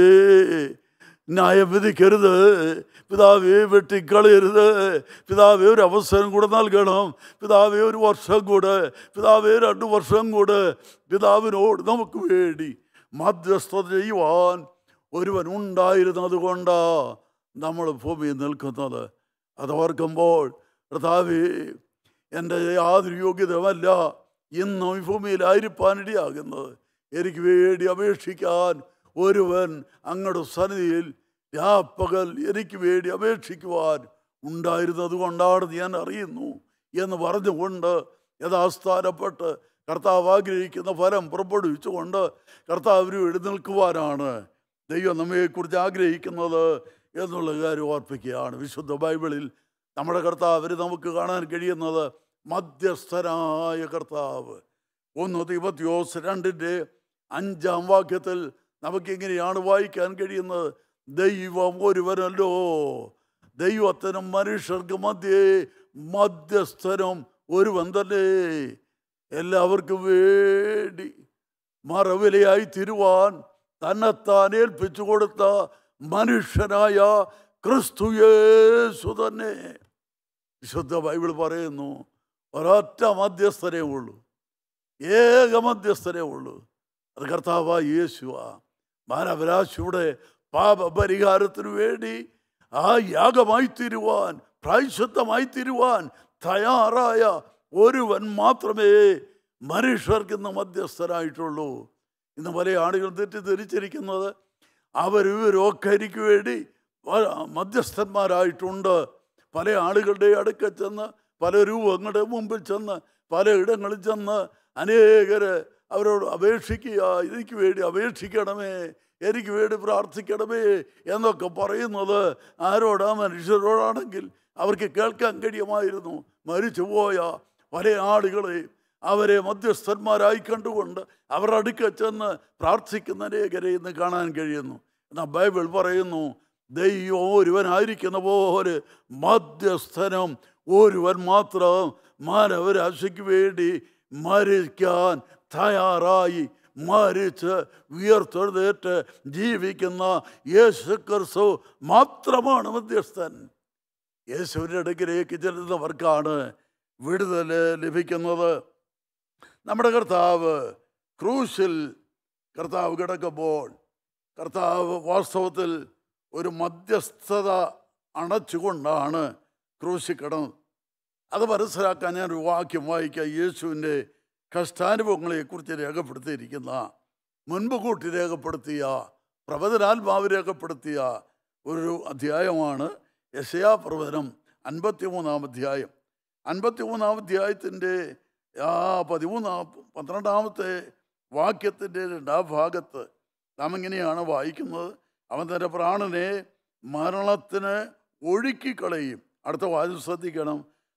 ന്യായം വിധിക്കരുത് പിതാവേ വെട്ടിക്കളയരുത് പിതാവേ ഒരു അവസരം കൂടെ നൽകണം പിതാവേ ഒരു വർഷം കൂടെ പിതാവേ രണ്ട് വർഷം കൂടെ പിതാവിനോട് നമുക്ക് വേണ്ടി മധ്യസ്ഥത ചെയ്യുവാൻ ഒരുവൻ ഉണ്ടായിരുന്നത് കൊണ്ട് നമ്മൾ ഭൂമിയിൽ നിൽക്കുന്നത് അത് ഓർക്കുമ്പോൾ കർത്താവേ എൻ്റെ യാതൊരു യോഗ്യതമല്ല ഇന്നും ഈ ഭൂമിയിലായിരിക്കാനിടയാകുന്നത് എനിക്ക് വേണ്ടി അപേക്ഷിക്കാൻ ഒരുവൻ അങ്ങയുടെ സന്നിധിയിൽ രാപ്പകൽ എനിക്ക് വേണ്ടി അപേക്ഷിക്കുവാൻ ഉണ്ടായിരുന്നത് കൊണ്ടാണെന്ന് ഞാൻ അറിയുന്നു എന്ന് പറഞ്ഞുകൊണ്ട് യഥാസ്ഥാനപ്പെട്ട് കർത്താവ് ആഗ്രഹിക്കുന്ന ഫലം പുറപ്പെടുവിച്ചുകൊണ്ട് കർത്താവിന് എഴുന്നേൽക്കുവാനാണ് ദൈവം നമ്മെക്കുറിച്ച് ആഗ്രഹിക്കുന്നത് എന്നുള്ള കാര്യം ഓർപ്പിക്കുകയാണ് വിശുദ്ധ ബൈബിളിൽ നമ്മുടെ കർത്താവിന് നമുക്ക് കാണാൻ കഴിയുന്നത് മധ്യസ്ഥനായ കർത്താവ് ഒന്ന് തിബത്യോസ് രണ്ടിൻ്റെ അഞ്ചാം വാക്യത്തിൽ നമുക്കിങ്ങനെയാണ് വായിക്കാൻ കഴിയുന്നത് ദൈവം ഒരുവനല്ലോ ദൈവത്തിനും മനുഷ്യർക്ക് മധ്യേ മധ്യസ്ഥനും ഒരുവൻ തന്നെ എല്ലാവർക്കും വേണ്ടി മറവിലയായി തിരുവാൻ തന്നെത്താൻ ഏൽപ്പിച്ചു കൊടുത്ത മനുഷ്യനായ ക്രിസ്തു യേശു തന്നെ വിശുദ്ധ ബൈബിൾ പറയുന്നു ഒരൊറ്റ മധ്യസ്ഥനേ ഉള്ളൂ ഏക മധ്യസ്ഥനേ ഉള്ളൂ അത് കർത്താവായ യേശുവാ മാനവരാശിയുടെ പാപപരിഹാരത്തിനു വേണ്ടി ആ യാഗമായി തീരുവാൻ പ്രായശുദ്ധമായി തീരുവാൻ തയ്യാറായ ഒരുവൻ മാത്രമേ മനുഷ്യർക്ക് ഇന്ന് മധ്യസ്ഥനായിട്ടുള്ളൂ ഇന്ന് പല ആളുകൾ തെറ്റിദ്ധരിച്ചിരിക്കുന്നത് അവർ ഇവരൊക്കെ എനിക്ക് വേണ്ടി വ- മധ്യസ്ഥന്മാരായിട്ടുണ്ട് പല ആളുകളുടെ അടുക്ക ചെന്ന് പല രൂപങ്ങളുടെ മുമ്പിൽ ചെന്ന് പല ഇടങ്ങളിൽ ചെന്ന് അനേകര് അവരോട് അപേക്ഷിക്കുക എനിക്ക് വേണ്ടി അപേക്ഷിക്കണമേ എനിക്ക് വേണ്ടി പ്രാർത്ഥിക്കണമേ എന്നൊക്കെ പറയുന്നത് ആരോടാ മനുഷ്യരോടാണെങ്കിൽ അവർക്ക് കേൾക്കാൻ കഴിയുമായിരുന്നു മരിച്ചുപോയ പല ആളുകളെ അവരെ മധ്യസ്ഥന്മാരായി കണ്ടുകൊണ്ട് അവരുടെ അടുക്ക ചെന്ന് പ്രാർത്ഥിക്കുന്ന അനേകരെ ഇന്ന് കാണാൻ കഴിയുന്നു എന്നാൽ ബൈബിൾ പറയുന്നു ദൈവം ഒരുവനായിരിക്കുന്ന പോലെ മധ്യസ്ഥനം ഒരുവൻ മാത്രം മാനവരാശിക്ക് വേണ്ടി മരിക്കാൻ തയ്യാറായി മരിച്ച് ഉയർത്തെഴുന്നേറ്റ് ജീവിക്കുന്ന യേശു ക്രിസ്തു മാത്രമാണ് മധ്യസ്ഥൻ യേശുവിൻ്റെ അടുക്കിലേക്ക് ചെല്ലുന്നവർക്കാണ് വിടുതൽ ലഭിക്കുന്നത് നമ്മുടെ കർത്താവ് ക്രൂശിൽ കർത്താവ് കിടക്കുമ്പോൾ കർത്താവ് വാസ്തവത്തിൽ ഒരു മധ്യസ്ഥത അണച്ചുകൊണ്ടാണ് ക്രൂശിൽ കിടന്നത് അത് മനസ്സിലാക്കാൻ ഞാൻ ഒരു വാക്യം വായിക്കാം യേശുവിൻ്റെ കഷ്ടാനുഭവങ്ങളെക്കുറിച്ച് രേഖപ്പെടുത്തിയിരിക്കുന്ന മുൻപ് കൂട്ടി രേഖപ്പെടുത്തിയ പ്രവചനാത്മാവ് രേഖപ്പെടുത്തിയ ഒരു അധ്യായമാണ് യശയാ പ്രവചനം അൻപത്തിമൂന്നാം അധ്യായം അൻപത്തിമൂന്നാം അധ്യായത്തിൻ്റെ ആ പതിമൂന്നാം പന്ത്രണ്ടാമത്തെ വാക്യത്തിൻ്റെ രണ്ടാം ഭാഗത്ത് നാം ഇങ്ങനെയാണ് വായിക്കുന്നത് അവൻ തൻ്റെ പ്രാണനെ മരണത്തിന് ഒഴുക്കിക്കളയും അടുത്ത വാചകം ശ്രദ്ധിക്കണം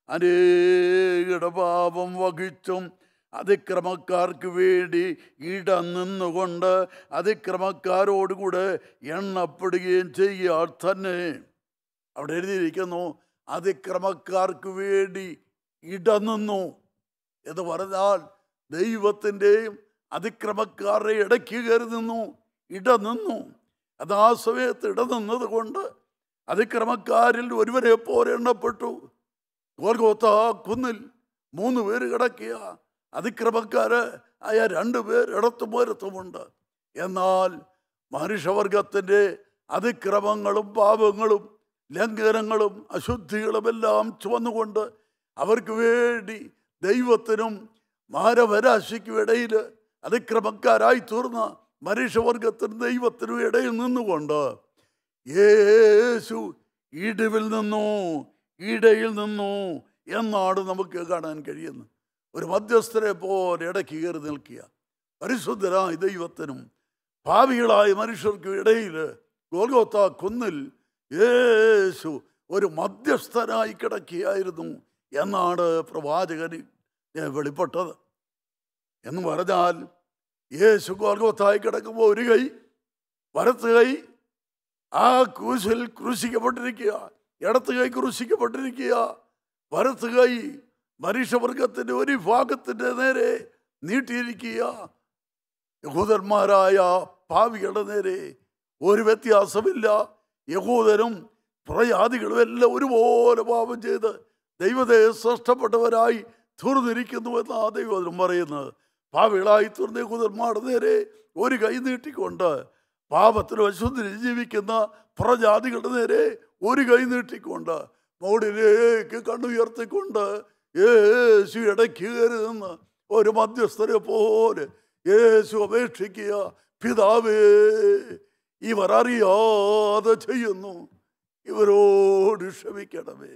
അനേകയുടെ പാപം വഹിച്ചും അതിക്രമക്കാർക്ക് വേണ്ടി ഇട നിന്നുകൊണ്ട് അതിക്രമക്കാരോടുകൂടെ എണ്ണപ്പെടുകയും ചെയ്യാൻ തന്നെ അവിടെ എഴുതിയിരിക്കുന്നു അതിക്രമക്കാർക്ക് വേണ്ടി ഇടനിന്നു എന്ന് പറഞ്ഞാൽ ദൈവത്തിൻ്റെയും അതിക്രമക്കാരുടെ ഇടയ്ക്ക് കയറി നിന്നു ഇടനിന്നു അത് ആ സമയത്ത് ഇടനിന്നത് കൊണ്ട് അതിക്രമക്കാരിൽ ഒരുവനെ പോലെ എണ്ണപ്പെട്ടു ഗോൽഗോത്ത കുന്നിൽ മൂന്ന് പേര് കിടക്കുക അതിക്രമക്കാര് ആയ രണ്ട് പേർ ഇടത്തും വരത്തുമുണ്ട് എന്നാൽ മനുഷ്യവർഗത്തിൻ്റെ അതിക്രമങ്ങളും പാപങ്ങളും ലംഘനങ്ങളും അശുദ്ധികളും എല്ലാം ചുവന്നുകൊണ്ട് അവർക്ക് വേണ്ടി ദൈവത്തിനും മാനവരാശിക്കും ഇടയിൽ അതിക്രമക്കാരായി തീർന്ന മനുഷ്യവർഗത്തിനും ദൈവത്തിനും ഇടയിൽ നിന്നുകൊണ്ട് യേശു ഇടിവിൽ നിന്നു ഇടയിൽ നിന്നു എന്നാണ് നമുക്ക് കാണാൻ കഴിയുന്നത് ഒരു മധ്യസ്ഥരെ പോലെ ഇടയ്ക്ക് കയറി നിൽക്കുക പരിശുദ്ധരായ ദൈവത്തിനും ഭാവികളായ മനുഷ്യർക്കും ഇടയിൽ ഗോൽഗോത്ത കുന്നിൽ യേശു ഒരു മധ്യസ്ഥനായി കിടക്കുകയായിരുന്നു എന്നാണ് പ്രവാചകന് വെളിപ്പെട്ടത് എന്ന് പറഞ്ഞാൽ യേശു ഗോൽഗോത്തായി കിടക്കുമ്പോൾ ഒരു കൈ വലത്ത് കൈ ആ ക്രൂശിൽ ക്രൂശിക്കപ്പെട്ടിരിക്കുക ഇടത്ത് കൈ ക്രൂശിക്കപ്പെട്ടിരിക്കുക വലത്ത് കൈ മനുഷ്യവർഗത്തിൻ്റെ ഒരു ഭാഗത്തിൻ്റെ നേരെ നീട്ടിയിരിക്കുക യഹൂദന്മാരായ പാവികളുടെ നേരെ ഒരു വ്യത്യാസമില്ല യഹൂദനും പ്രയാദികളും എല്ലാം ഒരുപോലെ പാപം ചെയ്ത് ദൈവത്തെ ശ്രേഷ്ഠപ്പെട്ടവരായി തീർന്നിരിക്കുന്നുവെന്ന് ആ ദൈവം പറയുന്നത് പാവികളായി തീർന്ന യഹൂദന്മാരുടെ നേരെ ഒരു കൈ നീട്ടിക്കൊണ്ട് പാപത്തിൽ അശുദ്ധി ജീവിക്കുന്ന പുറജാതികളുടെ നേരെ ഒരു കൈ നീട്ടിക്കൊണ്ട് മോടിലേക്ക് കണ്ണുയർത്തിക്കൊണ്ട് യേശു ഇടയ്ക്ക് കയറുന്ന ഒരു മധ്യസ്ഥരെ പോലെ യേശു അപേക്ഷിക്കുക പിതാവേ ഇവർ അറിയാതെ ചെയ്യുന്നു ഇവരോട് ക്ഷമിക്കണമേ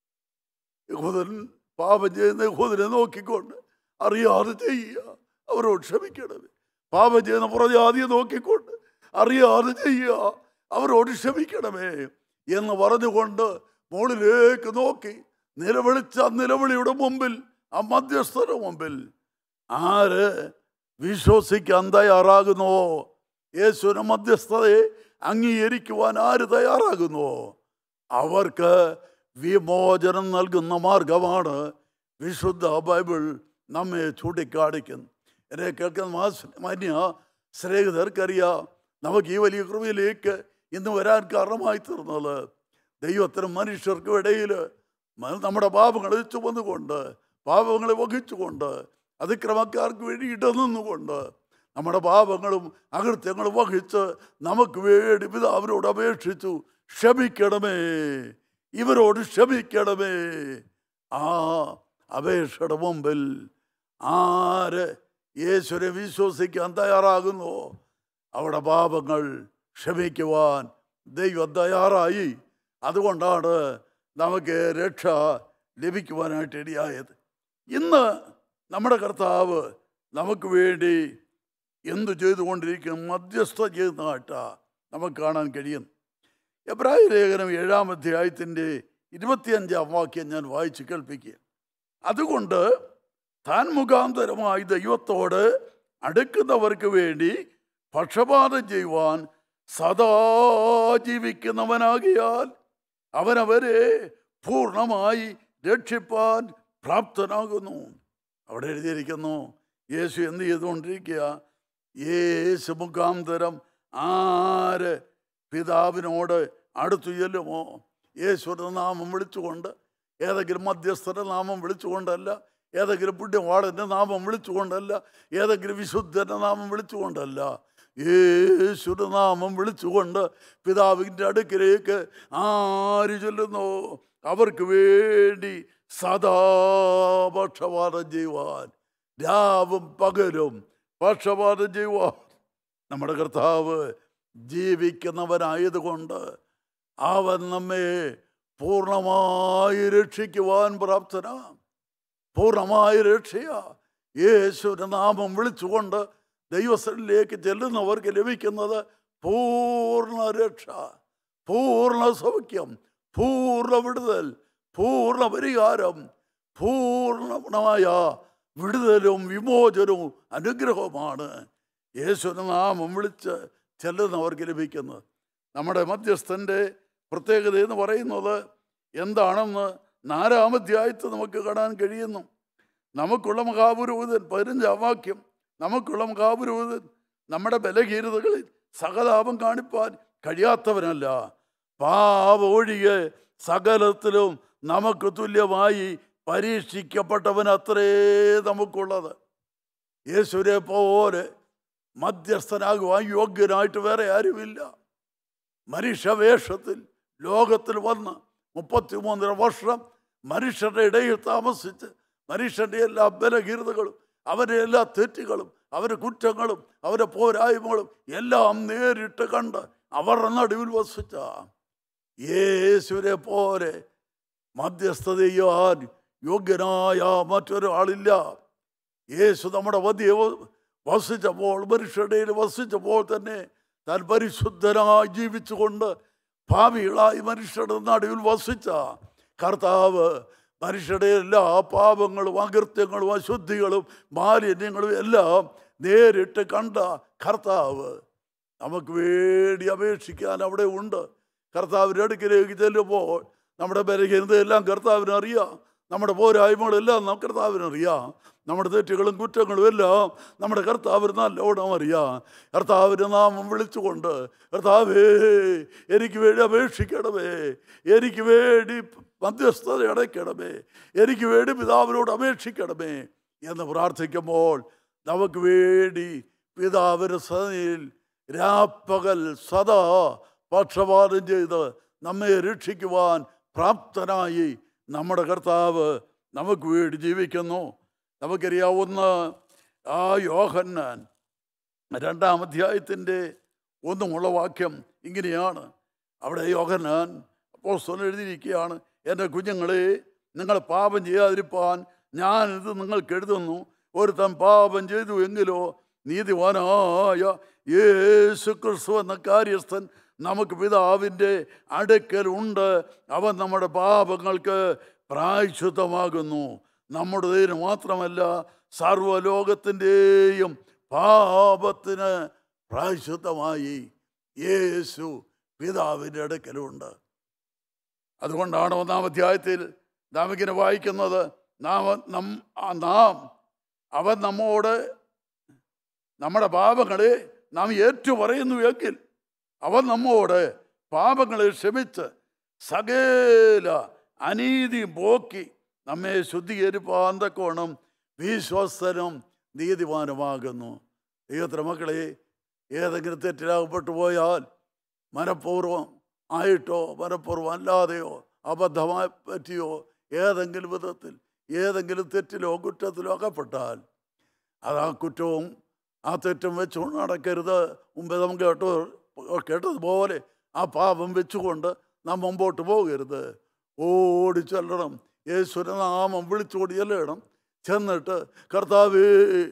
യഹൂദൻ പാപം ചെയ്യുന്ന യഹൂദനെ നോക്കിക്കൊണ്ട് അറിയാതെ ചെയ്യുക അവരോട് ക്ഷമിക്കണമേ പാപം ചെയ്യുന്ന പുറജാതിയെ നോക്കിക്കൊണ്ട് അറിയാതെ ചെയ്യുക അവരോട് ക്ഷമിക്കണമേ എന്ന് പറഞ്ഞുകൊണ്ട് മുകളിലേക്ക് നോക്കി നിലവിളിച്ച ആ നിലവിളിയുടെ മുമ്പിൽ ആ മധ്യസ്ഥരുടെ മുമ്പിൽ ആര് വിശ്വസിക്കാൻ തയ്യാറാകുന്നുവോ യേശുവിന്റെ മധ്യസ്ഥതയെ അംഗീകരിക്കുവാൻ ആര് തയ്യാറാകുന്നുവോ അവർക്ക് വിമോചനം നൽകുന്ന മാർഗമാണ് വിശുദ്ധ ബൈബിൾ നമ്മെ ചൂണ്ടിക്കാണിക്കുന്നു എന്നെ കേൾക്കുന്ന മാസ് മാന്യ സ്നേഹിതർക്കറിയാം നമുക്ക് ഈ വലിയ കൃപയിലേക്ക് ഇന്ന് വരാൻ കാരണമായി തീർന്നത് ദൈവത്തിനും മനുഷ്യർക്കും ഇടയിൽ മ- നമ്മുടെ പാപങ്ങളെ ചുമന്നുകൊണ്ട് പാപങ്ങളെ വഹിച്ചുകൊണ്ട് അതിക്രമക്കാർക്ക് വേണ്ടി ഇടനിന്നുകൊണ്ട് നമ്മുടെ പാപങ്ങളും അകൃത്യങ്ങളും വഹിച്ച് നമുക്ക് വേണ്ടി പിതാവിനോട് അപേക്ഷിച്ചു ക്ഷമിക്കണമേ ഇവരോട് ക്ഷമിക്കണമേ ആ അപേക്ഷയുടെ മുമ്പിൽ ആര് യേശുവിനെ വിശ്വസിക്കാൻ തയ്യാറാകുന്നു അവിടെ പാപങ്ങൾ ക്ഷമിക്കുവാൻ ദൈവം തയ്യാറായി അതുകൊണ്ടാണ് നമുക്ക് രക്ഷ ലഭിക്കുവാനായിട്ട് ഇടയായത് ഇന്ന് നമ്മുടെ കർത്താവ് നമുക്ക് വേണ്ടി എന്തു ചെയ്തുകൊണ്ടിരിക്കും മധ്യസ്ഥ ചെയ്യുന്നതായിട്ടാ നമുക്ക് കാണാൻ കഴിയും എബ്രായ ലേഖനം ഏഴാം അധ്യായത്തിൻ്റെ ഇരുപത്തിയഞ്ചാം വാക്യം ഞാൻ വായിച്ച് കേൾപ്പിക്കുക അതുകൊണ്ട് താൻ മുഖാന്തരമായി ദൈവത്തോട് അടുക്കുന്നവർക്ക് വേണ്ടി പക്ഷപാതം ചെയ്യുവാൻ സദാ ജീവിക്കുന്നവനാകിയാൽ അവനവരെ പൂർണ്ണമായി രക്ഷിപ്പാൻ പ്രാപ്തനാകുന്നു അവിടെ എഴുതിയിരിക്കുന്നു യേശു എന്ത് ചെയ്തുകൊണ്ടിരിക്കുക യേശു മുഖാന്തരം ആര് പിതാവിനോട് അടുത്തു ചെല്ലുമോ യേശുവിൻ്റെ നാമം വിളിച്ചുകൊണ്ട് ഏതെങ്കിലും മധ്യസ്ഥരുടെ നാമം വിളിച്ചുകൊണ്ടല്ല ഏതെങ്കിലും പുണ്യവാളൻ്റെ നാമം വിളിച്ചുകൊണ്ടല്ല ഏതെങ്കിലും വിശുദ്ധൻ്റെ നാമം വിളിച്ചുകൊണ്ടല്ല യേശുവിൻ്റെ നാമം വിളിച്ചുകൊണ്ട് പിതാവിൻ്റെ അടുക്കിലേക്ക് ആര് ചൊല്ലുന്നു അവർക്ക് വേണ്ടി സദാ പക്ഷപാതം ചെയ്യുവാൻ രാവും പകലും പക്ഷപാതം ചെയ്യുവാൻ നമ്മുടെ കർത്താവ് ജീവിക്കുന്നവനായതുകൊണ്ട് അവൻ നമ്മെ പൂർണ്ണമായി രക്ഷിക്കുവാൻ പ്രാപ്തനാ പൂർണ്ണമായ രക്ഷയ യേശുവിൻ്റെ നാമം വിളിച്ചുകൊണ്ട് ദൈവസ്ഥലിലേക്ക് ചെല്ലുന്നവർക്ക് ലഭിക്കുന്നത് പൂർണ്ണ രക്ഷ പൂർണ്ണ സൗഖ്യം പൂർണ്ണ വിടുതൽ പൂർണ്ണ പരിഹാരം പൂർണ്ണമായ വിടുതലും വിമോചനവും അനുഗ്രഹവുമാണ് യേശുവിൻ്റെ നാമം വിളിച്ച് ചെല്ലുന്നവർക്ക് ലഭിക്കുന്നത് നമ്മുടെ മധ്യസ്ഥൻ്റെ പ്രത്യേകത എന്ന് പറയുന്നത് എന്താണെന്ന് നാലാമധ്യായത്ത് നമുക്ക് കാണാൻ കഴിയുന്നു നമുക്കുള്ള മഹാപുരോഹിതൻ പതിനഞ്ചാം വാക്യം നമുക്കുള്ള മഹാപുരോഹിതൻ നമ്മുടെ ബലഹീനതകളിൽ സഹതാപം കാണിപ്പാൻ കഴിയാത്തവനല്ല പാപ ഒഴികെ സകലത്തിലും നമുക്ക് തുല്യമായി പരീക്ഷിക്കപ്പെട്ടവൻ അത്രേ നമുക്കുള്ളത് യേശുരെ പോലെ മധ്യസ്ഥനാകുവാൻ യോഗ്യനായിട്ട് വേറെ ആരുമില്ല മനുഷ്യവേഷത്തിൽ ലോകത്തിൽ വന്ന് മുപ്പത്തിമൂന്നര വർഷം മനുഷ്യരുടെ ഇടയിൽ താമസിച്ച് മനുഷ്യൻ്റെ എല്ലാ ബലഹീനതകളും അവരുടെ എല്ലാ തെറ്റുകളും അവരുടെ കുറ്റങ്ങളും അവരുടെ പോരായ്മകളും എല്ലാം നേരിട്ട് കണ്ട് അവരുടെ നടുവിൽ വസിച്ച യേശുവിനെ പോലെ മധ്യസ്ഥത ചെയ്യാൻ യോഗ്യനായ മറ്റൊരാളില്ല യേശു നമ്മുടെ മധ്യ വസിച്ചപ്പോൾ മനുഷ്യരുടെ ഇടയിൽ വസിച്ചപ്പോൾ തന്നെ താൻ പരിശുദ്ധനായി ജീവിച്ചുകൊണ്ട് ഭാവികളായി മനുഷ്യരുടെ നടുവിൽ വസിച്ച കർത്താവ് മനുഷ്യരുടെ എല്ലാ പാപങ്ങളും അകൃത്യങ്ങളും അശുദ്ധികളും മാലിന്യങ്ങളും എല്ലാം നേരിട്ട് കണ്ട കർത്താവ് നമുക്ക് വേണ്ടി അപേക്ഷിക്കാൻ അവിടെ ഉണ്ട് കർത്താവിൻ്റെ അടുക്കിലേക്ക് ചെല്ലുമ്പോൾ നമ്മുടെ ബലഹീനതയെല്ലാം കർത്താവിന് അറിയാം നമ്മുടെ പോരായ്മകളെല്ലാം നമുക്ക് കർത്താവിന് അറിയാം നമ്മുടെ തെറ്റുകളും കുറ്റങ്ങളും എല്ലാം നമ്മുടെ കർത്താവിന് നല്ലോണം അറിയാം കർത്താവിൻ്റെ നാമം വിളിച്ചുകൊണ്ട് കർത്താവേ എനിക്ക് വേണ്ടി അപേക്ഷിക്കണമേ എനിക്ക് വേണ്ടി മധ്യസ്ഥത അടയ്ക്കണമേ എനിക്ക് വേണ്ടി പിതാവിനോട് അപേക്ഷിക്കണമേ എന്ന് പ്രാർത്ഥിക്കുമ്പോൾ നമുക്ക് വേണ്ടി പിതാവിന് സദയിൽ രാപ്പകൽ സദാ പക്ഷപാതം ചെയ്ത് നമ്മെ രക്ഷിക്കുവാൻ പ്രാപ്തനായി നമ്മുടെ കർത്താവ് നമുക്ക് വേണ്ടി ജീവിക്കുന്നു നമുക്കറിയാവുന്ന ആ യോഹന്നാൻ രണ്ടാം അധ്യായത്തിൻ്റെ ഒന്നുമുള്ള വാക്യം ഇങ്ങനെയാണ് അവിടെ യോഹന്നാൻ അപ്പോൾ എഴുതിയിരിക്കുകയാണ് എൻ്റെ കുഞ്ഞുങ്ങളെ നിങ്ങൾ പാപം ചെയ്യാതിരിപ്പാൻ ഞാൻ ഇത് നിങ്ങൾക്ക് എഴുതുന്നു ഒരുത്തൻ പാപം ചെയ്തു എങ്കിലോ നീതിവാനായ യേശു ക്രിസ്തു എന്ന കാര്യസ്ഥൻ നമുക്ക് പിതാവിൻ്റെ അടുക്കലുണ്ട് അവൻ നമ്മുടെ പാപങ്ങൾക്ക് പ്രായശുദ്ധമാകുന്നു നമ്മുടെ ദൈവം മാത്രമല്ല സർവലോകത്തിൻ്റെയും പാപത്തിന് പ്രായശുദ്ധമായി യേശു പിതാവിൻ്റെ അടുക്കലുണ്ട് അതുകൊണ്ടാണ് ഒന്നാം അധ്യായത്തിൽ നാം ഇങ്ങനെ വായിക്കുന്നത് നാം നം ആ നാം അവൻ നമ്മോട് നമ്മുടെ പാപങ്ങളെ നാം ഏറ്റുപറയുന്നു എങ്കിൽ അവൻ നമ്മോട് പാപങ്ങളെ ക്ഷമിച്ച് സകല അനീതി പോക്കി നമ്മെ ശുദ്ധീകരിപ്പാൻ തക്കോണം വിശ്വസ്തനും നീതിമാനുമാകുന്നു ദൈവത്തിൻ്റെ മക്കളെ ഏതെങ്കിലും തെറ്റിലാകപ്പെട്ടു പോയാൽ മനഃപൂർവ്വം ആയിട്ടോ മനഃപൂർവ്വം അല്ലാതെയോ അബദ്ധമായി പറ്റിയോ ഏതെങ്കിലും വിധത്തിൽ ഏതെങ്കിലും തെറ്റിലോ കുറ്റത്തിലോ അകപ്പെട്ടാൽ അത് ആ കുറ്റവും ആ തെറ്റും വെച്ചുകൊണ്ട് നടക്കരുത് മുമ്പേ നമുക്ക് കേട്ടോ കേട്ടതുപോലെ ആ പാപം വെച്ചുകൊണ്ട് നാം മുമ്പോട്ട് പോകരുത് ഓടി ചെല്ലണം യേശുവിനെ നാമം വിളിച്ചുകൊണ്ട് ചെല്ലണം ചെന്നിട്ട് കർത്താവേ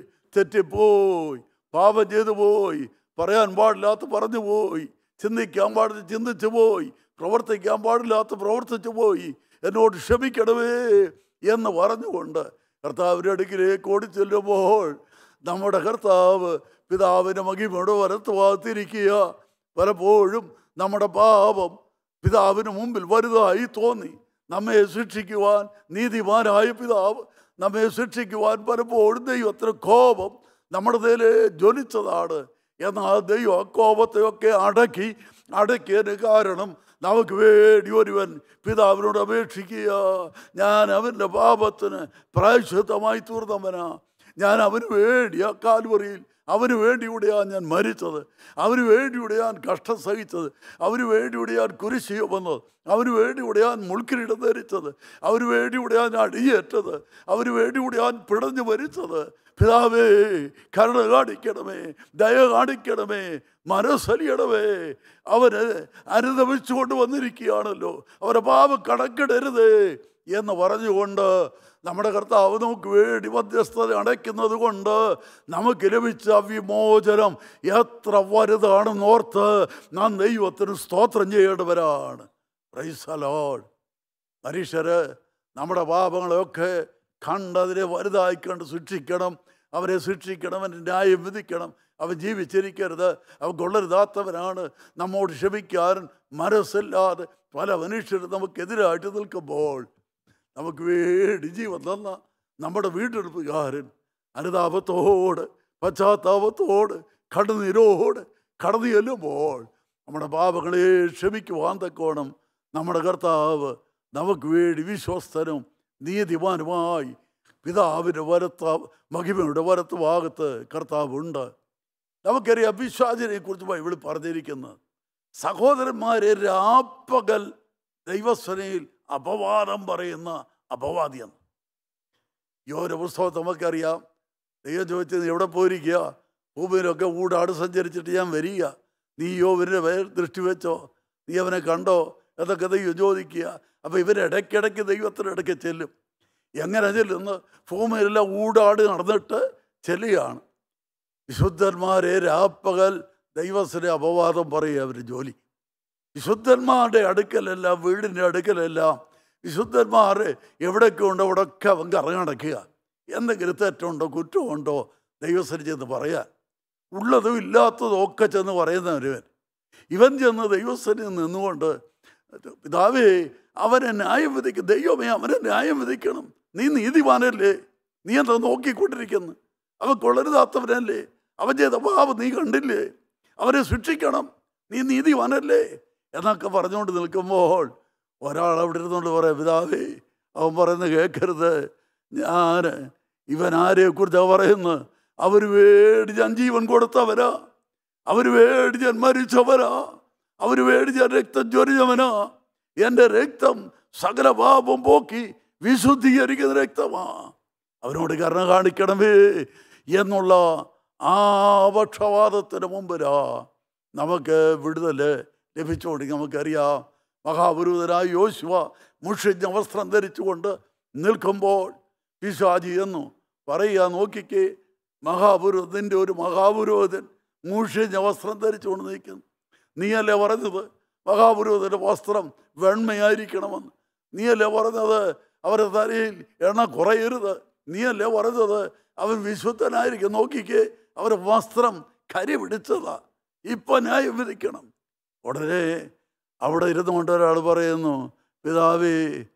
തെറ്റിപ്പോയി പാപം ചെയ്തു പോയി പറയാൻ പാടില്ലാത്ത പറഞ്ഞു പോയി ചിന്തിക്കാൻ പാടില്ല ചിന്തിച്ചു പോയി പ്രവർത്തിക്കാൻ പാടില്ലാത്ത പ്രവർത്തിച്ചു പോയി എന്നോട് ക്ഷമിക്കണമേ എന്ന് പറഞ്ഞുകൊണ്ട് കർത്താവിൻ്റെ അടുക്കിലേക്ക് ഓടി ചെല്ലുമ്പോൾ നമ്മുടെ കർത്താവ് പിതാവിൻ്റെ മകിമയുടെ വലത്ത് ഭാഗത്തിരിക്കുക പലപ്പോഴും നമ്മുടെ പാപം പിതാവിന് മുമ്പിൽ വലുതായി തോന്നി നമ്മെ ശിക്ഷിക്കുവാൻ നീതിമാനായ പിതാവ് നമ്മെ ശിക്ഷിക്കുവാൻ പലപ്പോഴും ദൈവത്തിന് കോപം നമ്മുടെ നേരെ ജ്വലിച്ചതാണ് എന്നാൽ ദൈവം ആ കോപത്തെയൊക്കെ അടക്കി അടക്കിയതിന് കാരണം നമുക്ക് വേണ്ടി ഒരുവൻ പിതാവിനോട് അപേക്ഷിക്കുക ഞാൻ അവൻ്റെ പാപത്തിന് പ്രായശ്ചിത്തമായി തീർന്നവനാ ഞാൻ അവന് വേണ്ടി ആ കാൽവറിയിൽ അവന് വേണ്ടിയൂടെയാണ് ഞാൻ മരിച്ചത് അവന് വേണ്ടിയൂടെയാണ് കഷ്ടം സഹിച്ചത് അവന് വേണ്ടിയൂടെയാണ് കുരിശ് വന്നത് അവന് വേണ്ടിയൂടെയാണ് മുൾക്കിരീടം ധരിച്ചത് അവന് വേണ്ടിയൂടെയാണ് അടിയേറ്റത് അവന് വേണ്ടിയൂടെയാണ് പിടഞ്ഞു മരിച്ചത് പിതാവേ കരുണ കാണിക്കണമേ ദയ കാണിക്കണമേ മനസ്സലിയണമേ അവന് അനുദമിച്ചുകൊണ്ട് വന്നിരിക്കുകയാണല്ലോ അവരെ പാപം കണക്കിടരുതേ എന്ന് പറഞ്ഞുകൊണ്ട് നമ്മുടെ കർത്താവ് നമുക്ക് വേണ്ടി മധ്യസ്ഥത അടയ്ക്കുന്നത് കൊണ്ട് നമുക്ക് ലഭിച്ച വിമോചനം എത്ര വലുതാണെന്ന് ഓർത്ത് നാം ദൈവത്തിന് സ്തോത്രം ചെയ്യേണ്ടവരാണ് പ്രൈസലോൾ മനുഷ്യര് നമ്മുടെ പാപങ്ങളെയൊക്കെ കണ്ടതിനെ വലുതായി കണ്ട് ശിക്ഷിക്കണം അവരെ ശിക്ഷിക്കണം അവൻ്റെ ന്യായം വിധിക്കണം അവൻ ജീവിച്ചിരിക്കരുത് അവൻ കൊള്ളരുതാത്തവനാണ് നമ്മോട് ക്ഷമിക്കാൻ മനസ്സില്ലാതെ പല മനുഷ്യരും നമുക്കെതിരായിട്ട് നിൽക്കുമ്പോൾ നമുക്ക് വേണ്ടി ജീവൻ തന്ന നമ്മുടെ വീണ്ടെടുപ്പുകാരൻ അനുതാപത്തോട് പശ്ചാത്താപത്തോട് കടനീരോട് കടന്നു ചെല്ലുമ്പോൾ നമ്മുടെ പാപങ്ങളെ ക്ഷമിക്കുവാൻ തക്കോണം നമ്മുടെ കർത്താവ് നമുക്ക് വേണ്ടി വിശ്വസ്തനും നീതിമാനുമായി പിതാവിൻ്റെ വരത്ത മഹിമയുടെ വരത്ത് ഭാഗത്ത് കർത്താവുണ്ട് നമുക്കറിയാം അഭിശ്വാചനെ കുറിച്ച് ബൈബിൾ പറഞ്ഞിരിക്കുന്നത് സഹോദരന്മാരെ രാപ്പകൽ ദൈവസ്വനയിൽ അപവാദം പറയുന്ന അപവാദിയെന്ന് ഈ ഓരോ പുസ്തകം നമുക്കറിയാം ദൈവം ചോദിച്ചത് എവിടെ പോയിരിക്കുക ഭൂമിയിലൊക്കെ ഊടാട് സഞ്ചരിച്ചിട്ട് ഞാൻ വരിക നീ യോവിൻ്റെ പേർ ദൃഷ്ടി വെച്ചോ നീ അവനെ കണ്ടോ എന്നൊക്കെ ദൈവം ചോദിക്കുക അപ്പോൾ ഇവരിടയ്ക്കിടയ്ക്ക് ദൈവത്തിനിടയ്ക്ക് ചെല്ലും എങ്ങനെ ചെല്ലുന്നു ഭൂമിയിലെല്ലാം ഊടാട് നടന്നിട്ട് ചെല്ലുകയാണ് വിശുദ്ധന്മാരെ രാപ്പകൽ ദൈവത്തിന് അപവാദം പറയുക അവർ ജോലി വിശുദ്ധന്മാരുടെ അടുക്കലെല്ലാം വീടിൻ്റെ അടുക്കലെല്ലാം വിശുദ്ധന്മാർ എവിടെയൊക്കെ ഉണ്ടോ അവിടെയൊക്കെ അവൻ കറങ്ങടക്കുക എന്തെങ്കിലും തെറ്റുണ്ടോ കുറ്റമുണ്ടോ ദൈവസ്ഥന് ചെന്ന് പറയാൻ ഉള്ളതും ഇല്ലാത്തതും ഒക്കെ ചെന്ന് പറയുന്ന ഒരുവൻ ഇവൻ ചെന്ന് ദൈവസ്ഥനിൽ നിന്നുകൊണ്ട് പിതാവേ അവനെ ന്യായം വിധിക്കും ദൈവമേ അവനെ ന്യായം വിധിക്കണം നീ നീതിമാനല്ലേ നീ എന്താ നോക്കിക്കൊണ്ടിരിക്കുന്നു അവൻ കൊള്ളരുതാത്തവനല്ലേ അവൻ ചെയ്ത പാപം നീ കണ്ടില്ലേ അവനെ ശിക്ഷിക്കണം നീ നീതിമാനല്ലേ എന്നൊക്കെ പറഞ്ഞുകൊണ്ട് നിൽക്കുമ്പോൾ ഒരാൾ അവിടെ ഇരുന്നുകൊണ്ട് പറയാം പിതാവേ അവൻ പറയുന്നത് കേൾക്കരുത് ഞാൻ ഇവൻ ആരെക്കുറിച്ചാണ് പറയുന്നത് അവർ വേടി ഞാൻ ജീവൻ കൊടുത്തവരാ അവർ വേടി ഞാൻ മരിച്ചവരാ അവർ വേടി ഞാൻ രക്തം ചൊരിഞ്ഞവനാ എൻ്റെ രക്തം സകല പാപം പോക്കി വിശുദ്ധീകരിക്കുന്ന രക്തമാ അവനോട് കരുണ കാണിക്കണമേ എന്നുള്ള ആ പക്ഷവാദത്തിന് മുമ്പിലാ നമുക്ക് വിടുതൽ ലഭിച്ചുകൊണ്ട് നമുക്കറിയാം മഹാപുരുതനായ യോശുവ മുഷിഞ്ഞ വസ്ത്രം ധരിച്ചുകൊണ്ട് നിൽക്കുമ്പോൾ പിശാജി എന്നു പറയുക നോക്കിക്കേ മഹാപുരോഹിതൻ്റെ ഒരു മഹാപുരോഹിതൻ മുഷിഞ്ഞ വസ്ത്രം ധരിച്ചുകൊണ്ട് നിൽക്കുന്നു നീയല്ലേ പറഞ്ഞത് മഹാപുരോഹിതൻ്റെ വസ്ത്രം വെണ്മയായിരിക്കണമെന്ന് നീയല്ലേ പറഞ്ഞത് അവരുടെ തലയിൽ എണ്ണ കുറയരുത് നീയല്ലേ പറഞ്ഞത് അവൻ വിശുദ്ധനായിരിക്കും നോക്കിക്കേ അവരുടെ വസ്ത്രം കരി പിടിച്ചതാ ഇപ്പൊ ന്യായം വിധിക്കണം ഉടനെ അവിടെ ഇരുന്നുകൊണ്ട് ഒരാൾ പറയുന്നു പിതാവേ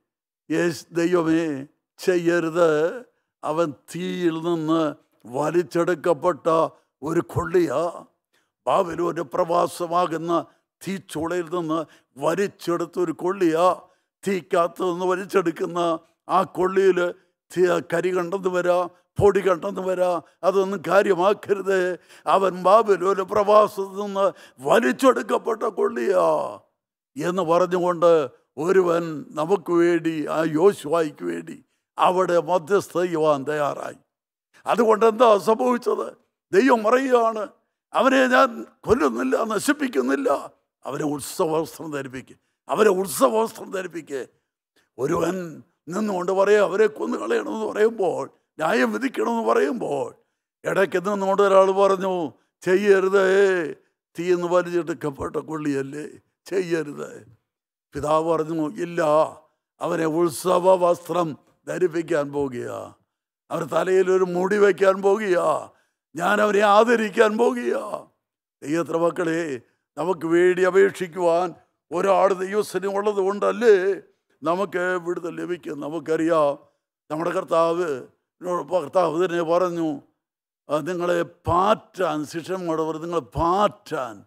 യേശ് ദൈവമേ ചെയ്യരുത് അവൻ തീയിൽ നിന്ന് വലിച്ചെടുക്കപ്പെട്ട ഒരു കൊള്ളിയാ ബാബിലൂര് പ്രവാസമാകുന്ന തീച്ചുളയിൽ നിന്ന് വലിച്ചെടുത്ത ഒരു കൊള്ളിയാ തീക്കകത്ത് നിന്ന് വലിച്ചെടുക്കുന്ന ആ കൊള്ളിയിൽ തീ കരി കണ്ടെന്ന് വരാം പൊടി കണ്ടെന്ന് വരാം അതൊന്നും കാര്യമാക്കരുത് അവൻ ബാബിലൂര് പ്രവാസത്തിൽ നിന്ന് വലിച്ചെടുക്കപ്പെട്ട കൊള്ളിയാ എന്ന് പറഞ്ഞുകൊണ്ട് ഒരുവൻ നമുക്ക് വേണ്ടി ആ യോശുവായിക്ക് വേണ്ടി അവിടെ മധ്യസ്ഥ ചെയ്യുവാൻ തയ്യാറായി അതുകൊണ്ട് എന്താ സംഭവിച്ചത് ദൈവം പറയുകയാണ് അവനെ ഞാൻ കൊല്ലുന്നില്ല നശിപ്പിക്കുന്നില്ല അവരെ ഉത്സവവസ്ത്രം ധരിപ്പിക്കുക അവരെ ഉത്സവവസ്ത്രം ധരിപ്പിക്കുക ഒരുവൻ നിന്നുകൊണ്ട് പറയാ അവരെ കൊന്നു കളയണമെന്ന് പറയുമ്പോൾ ന്യായം വിധിക്കണമെന്ന് പറയുമ്പോൾ ഇടയ്ക്ക് നിന്നുകൊണ്ട് ഒരാൾ പറഞ്ഞു ചെയ്യരുതേ തീന്ന് വലിച്ചെടുക്കപ്പെട്ട കൊള്ളിയല്ലേ ചെയ്യരുത് പിതാവ് പറഞ്ഞു ഇല്ല അവനെ ഉത്സവ വസ്ത്രം ധരിപ്പിക്കാൻ പോകുക അവർ തലയിൽ ഒരു മുടി വയ്ക്കാൻ പോകുക ഞാൻ അവരെ ആദരിക്കാൻ പോകുക ദൈവത്ര മക്കളെ നമുക്ക് വേണ്ടി അപേക്ഷിക്കുവാൻ ഒരാൾ ദൈവസ്ഥന് ഉള്ളത് കൊണ്ടല്ലേ നമുക്ക് വിടുതൽ ലഭിക്കും നമുക്കറിയാം നമ്മുടെ കർത്താവ് കർത്താവ് തന്നെ പറഞ്ഞു "ആ, നിങ്ങളെ പാറ്റാൻ ശിഷ്യന്മാരോട് നിങ്ങളെ പാറ്റാൻ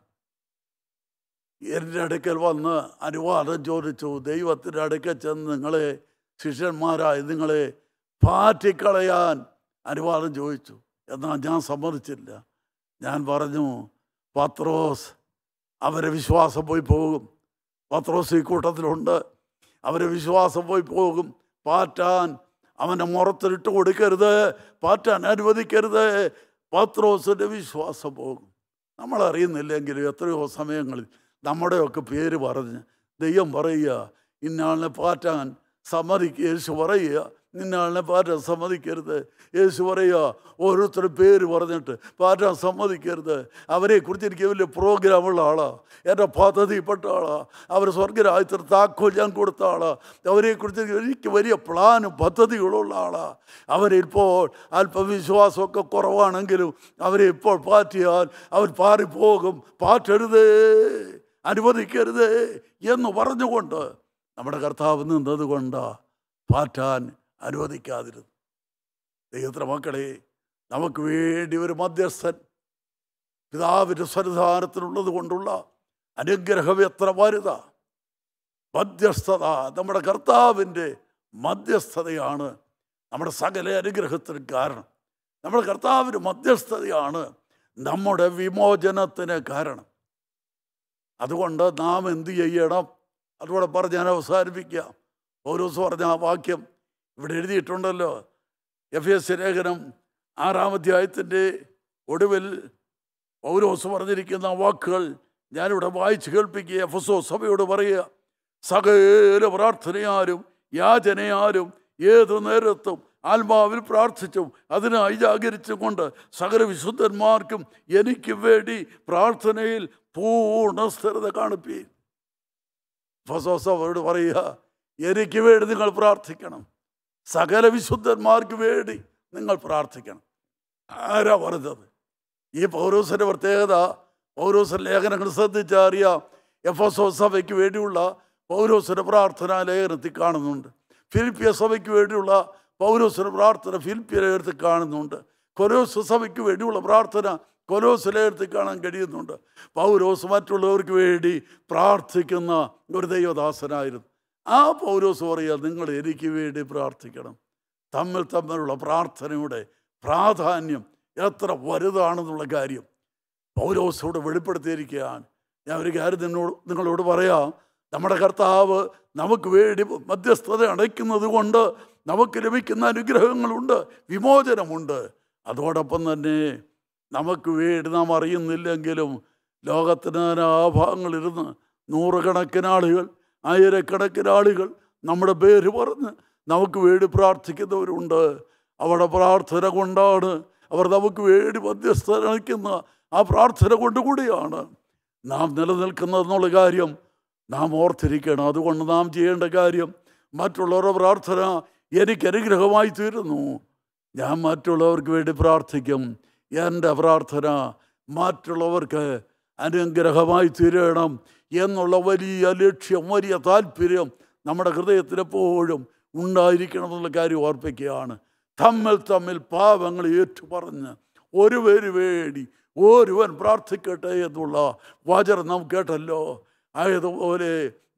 എൻ്റെ അടുക്കൽ വന്ന് അനുവാദം ചോദിച്ചു ദൈവത്തിൻ്റെ അടുക്കൽ ചെന്ന് നിങ്ങളെ ശിഷ്യന്മാരായി നിങ്ങളെ പാറ്റിക്കളയാൻ അനുവാദം ചോദിച്ചു എന്നാൽ ഞാൻ സമ്മതിച്ചില്ല ഞാൻ പറഞ്ഞു പത്രോസ് അവരെ വിശ്വാസം പോയി പോകും പത്രോസ് ഈ കൂട്ടത്തിലുണ്ട് അവരെ വിശ്വാസം പോയി പോകും പാറ്റാൻ അവൻ്റെ മുറത്തിലിട്ട് കൊടുക്കരുത് പാറ്റാൻ അനുവദിക്കരുത് പത്രോസിൻ്റെ വിശ്വാസം പോകും നമ്മൾ അറിയുന്നില്ലെങ്കിലും എത്രയോ സമയങ്ങളിൽ നമ്മുടെയൊക്കെ പേര് പറഞ്ഞ് ദൈവം പറയുക ഇന്നാളിനെ പാറ്റാൻ സമ്മതിക്കുക യേശു പറയുക ഇന്നാളിനെ പാറ്റാൻ സമ്മതിക്കരുത് യേശു പറയുക ഓരോരുത്തരുടെ പേര് പറഞ്ഞിട്ട് പാറ്റാൻ സമ്മതിക്കരുത് അവരെക്കുറിച്ച് എനിക്ക് വലിയ പ്രോഗ്രാമുള്ള ആളാ എൻ്റെ പദ്ധതിപ്പെട്ട ആളാ അവർ സ്വർഗരാജ്യത്തിന് താക്കോൽ ഞാൻ കൊടുത്ത ആളാ അവരെക്കുറിച്ച് എനിക്ക് വലിയ പ്ലാനും പദ്ധതികളുള്ള ആളാ അവരിപ്പോൾ അല്പവിശ്വാസമൊക്കെ കുറവാണെങ്കിലും അവരെ ഇപ്പോൾ പാറ്റിയാൽ അവർ പാറിപ്പോകും പാറ്റരുതേ അനുവദിക്കരുതേ എന്ന് പറഞ്ഞുകൊണ്ട് നമ്മുടെ കർത്താവ് നിന്നത് കൊണ്ട് പാറ്റാൻ അനുവദിക്കാതിരുന്നു ദൈവത്തിൻ്റെ മക്കളെ നമുക്ക് വേണ്ടി ഒരു മധ്യസ്ഥൻ പിതാവിൻ്റെ സന്നിധാനത്തിനുള്ളത് കൊണ്ടുള്ള അനുഗ്രഹം എത്ര വലുത മധ്യസ്ഥത നമ്മുടെ കർത്താവിൻ്റെ മധ്യസ്ഥതയാണ് നമ്മുടെ സകല അനുഗ്രഹത്തിന് കാരണം നമ്മുടെ കർത്താവിൻ്റെ മധ്യസ്ഥതയാണ് നമ്മുടെ വിമോചനത്തിന് കാരണം അതുകൊണ്ട് നാം എന്ത് ചെയ്യണം അതുകൂടെ പറഞ്ഞ് ഞാൻ അവസാനിപ്പിക്കാം ഓരോ ദിവസം പറഞ്ഞ ആ വാക്യം ഇവിടെ എഴുതിയിട്ടുണ്ടല്ലോ എഫ് എസ് ലേഖനം ആറാം അധ്യായത്തിൻ്റെ ഒടുവിൽ പൗരോസ് പറഞ്ഞിരിക്കുന്ന ആ വാക്കുകൾ ഞാനിവിടെ വായിച്ച് കേൾപ്പിക്കുക എഫ് എസ് ഒ സഭയോട് പറയുക സകല പ്രാർത്ഥനയാലും യാചനയാലും ഏതു നേരത്തും ആത്മാവിൽ പ്രാർത്ഥിച്ചും അതിനായി ജാഗരിച്ചും കൊണ്ട് സകല വിശുദ്ധന്മാർക്കും എനിക്ക് വേണ്ടി പ്രാർത്ഥനയിൽ പൂർണ്ണ സ്ഥിരത കാണിപ്പീൻ ഫസോസ് അവരോട് പറയുക എനിക്ക് വേണ്ടി നിങ്ങൾ പ്രാർത്ഥിക്കണം സകല വിശുദ്ധന്മാർക്ക് വേണ്ടി നിങ്ങൾ പ്രാർത്ഥിക്കണം ആരാ പറഞ്ഞത് ഈ പൗരോസിന്റെ പ്രത്യേകത പൗരോസൻ ലേഖനങ്ങൾ ശ്രദ്ധിച്ചാൽ അറിയാം എഫ് എസ് ഒ സഭയ്ക്ക് വേണ്ടിയുള്ള പൗരോസിന്റെ പ്രാർത്ഥന ലേഖനത്തിൽ കാണുന്നുണ്ട് ഫിലിപ്പിയ സഭയ്ക്ക് വേണ്ടിയുള്ള പൗരോസിന്റെ പ്രാർത്ഥന ഫിലിപ്പിയ ലേഖനത്തിൽ കാണുന്നുണ്ട് കൊലോസ് സഭയ്ക്ക് വേണ്ടിയുള്ള പ്രാർത്ഥന കൊലോസ് ലേഖനത്തിൽ കാണാൻ കഴിയുന്നുണ്ട് പൗരോസ് മറ്റുള്ളവർക്ക് വേണ്ടി പ്രാർത്ഥിക്കുന്ന ഒരു ദൈവദാസനായിരുന്നു ആ പൗരോസ് പറയുക നിങ്ങൾ എനിക്ക് വേണ്ടി പ്രാർത്ഥിക്കണം തമ്മിൽ തമ്മിലുള്ള പ്രാർത്ഥനയുടെ പ്രാധാന്യം എത്ര വലുതാണെന്നുള്ള കാര്യം പൗലോസോട് വെളിപ്പെടുത്തിയിരിക്കുകയാണ് ഞാൻ ഒരു കാര്യം നിന്നോട് നിങ്ങളോട് പറയാം നമ്മുടെ കർത്താവ് നമുക്ക് വേണ്ടി മധ്യസ്ഥത അടയ്ക്കുന്നത് കൊണ്ട് നമുക്ക് ലഭിക്കുന്ന അനുഗ്രഹങ്ങളുണ്ട് വിമോചനമുണ്ട് അതോടൊപ്പം തന്നെ നമുക്ക് വേണ്ടി നാം അറിയുന്നില്ലെങ്കിലും ലോകത്തിന് നാനാഭാഗങ്ങളിരുന്ന് നൂറുകണക്കിന് ആളുകൾ ആയിരക്കണക്കിന് ആളുകൾ നമ്മുടെ പേര് പറഞ്ഞ് നമുക്ക് വേണ്ടി പ്രാർത്ഥിക്കുന്നവരുണ്ട് അവിടെ പ്രാർത്ഥന കൊണ്ടാണ് അവർ നമുക്ക് വേണ്ടി മധ്യസ്ഥത അടയ്ക്കുന്ന ആ പ്രാർത്ഥന കൊണ്ട് കൂടിയാണ് നാം നിലനിൽക്കുന്നതെന്നുള്ള കാര്യം നാം ഓർത്തിരിക്കണം അതുകൊണ്ട് നാം ചെയ്യേണ്ട കാര്യം മറ്റുള്ളവരുടെ പ്രാർത്ഥന എനിക്ക് അനുഗ്രഹമായി തീരുന്നു ഞാൻ മറ്റുള്ളവർക്ക് വേണ്ടി പ്രാർത്ഥിക്കും എൻ്റെ പ്രാർത്ഥന മറ്റുള്ളവർക്ക് അനുഗ്രഹമായി തീരണം എന്നുള്ള വലിയ ലക്ഷ്യം വലിയ താല്പര്യം നമ്മുടെ ഹൃദയത്തിൽ എപ്പോഴും ഉണ്ടായിരിക്കണം എന്നുള്ള കാര്യം ഓർപ്പിക്കുകയാണ് തമ്മിൽ തമ്മിൽ പാപങ്ങൾ ഏറ്റുപറഞ്ഞ് ഒരുവന് വേണ്ടി ഒരുവൻ പ്രാർത്ഥിക്കട്ടെ എന്നുള്ള വചനം നാം കേട്ടല്ലോ ആയതുപോലെ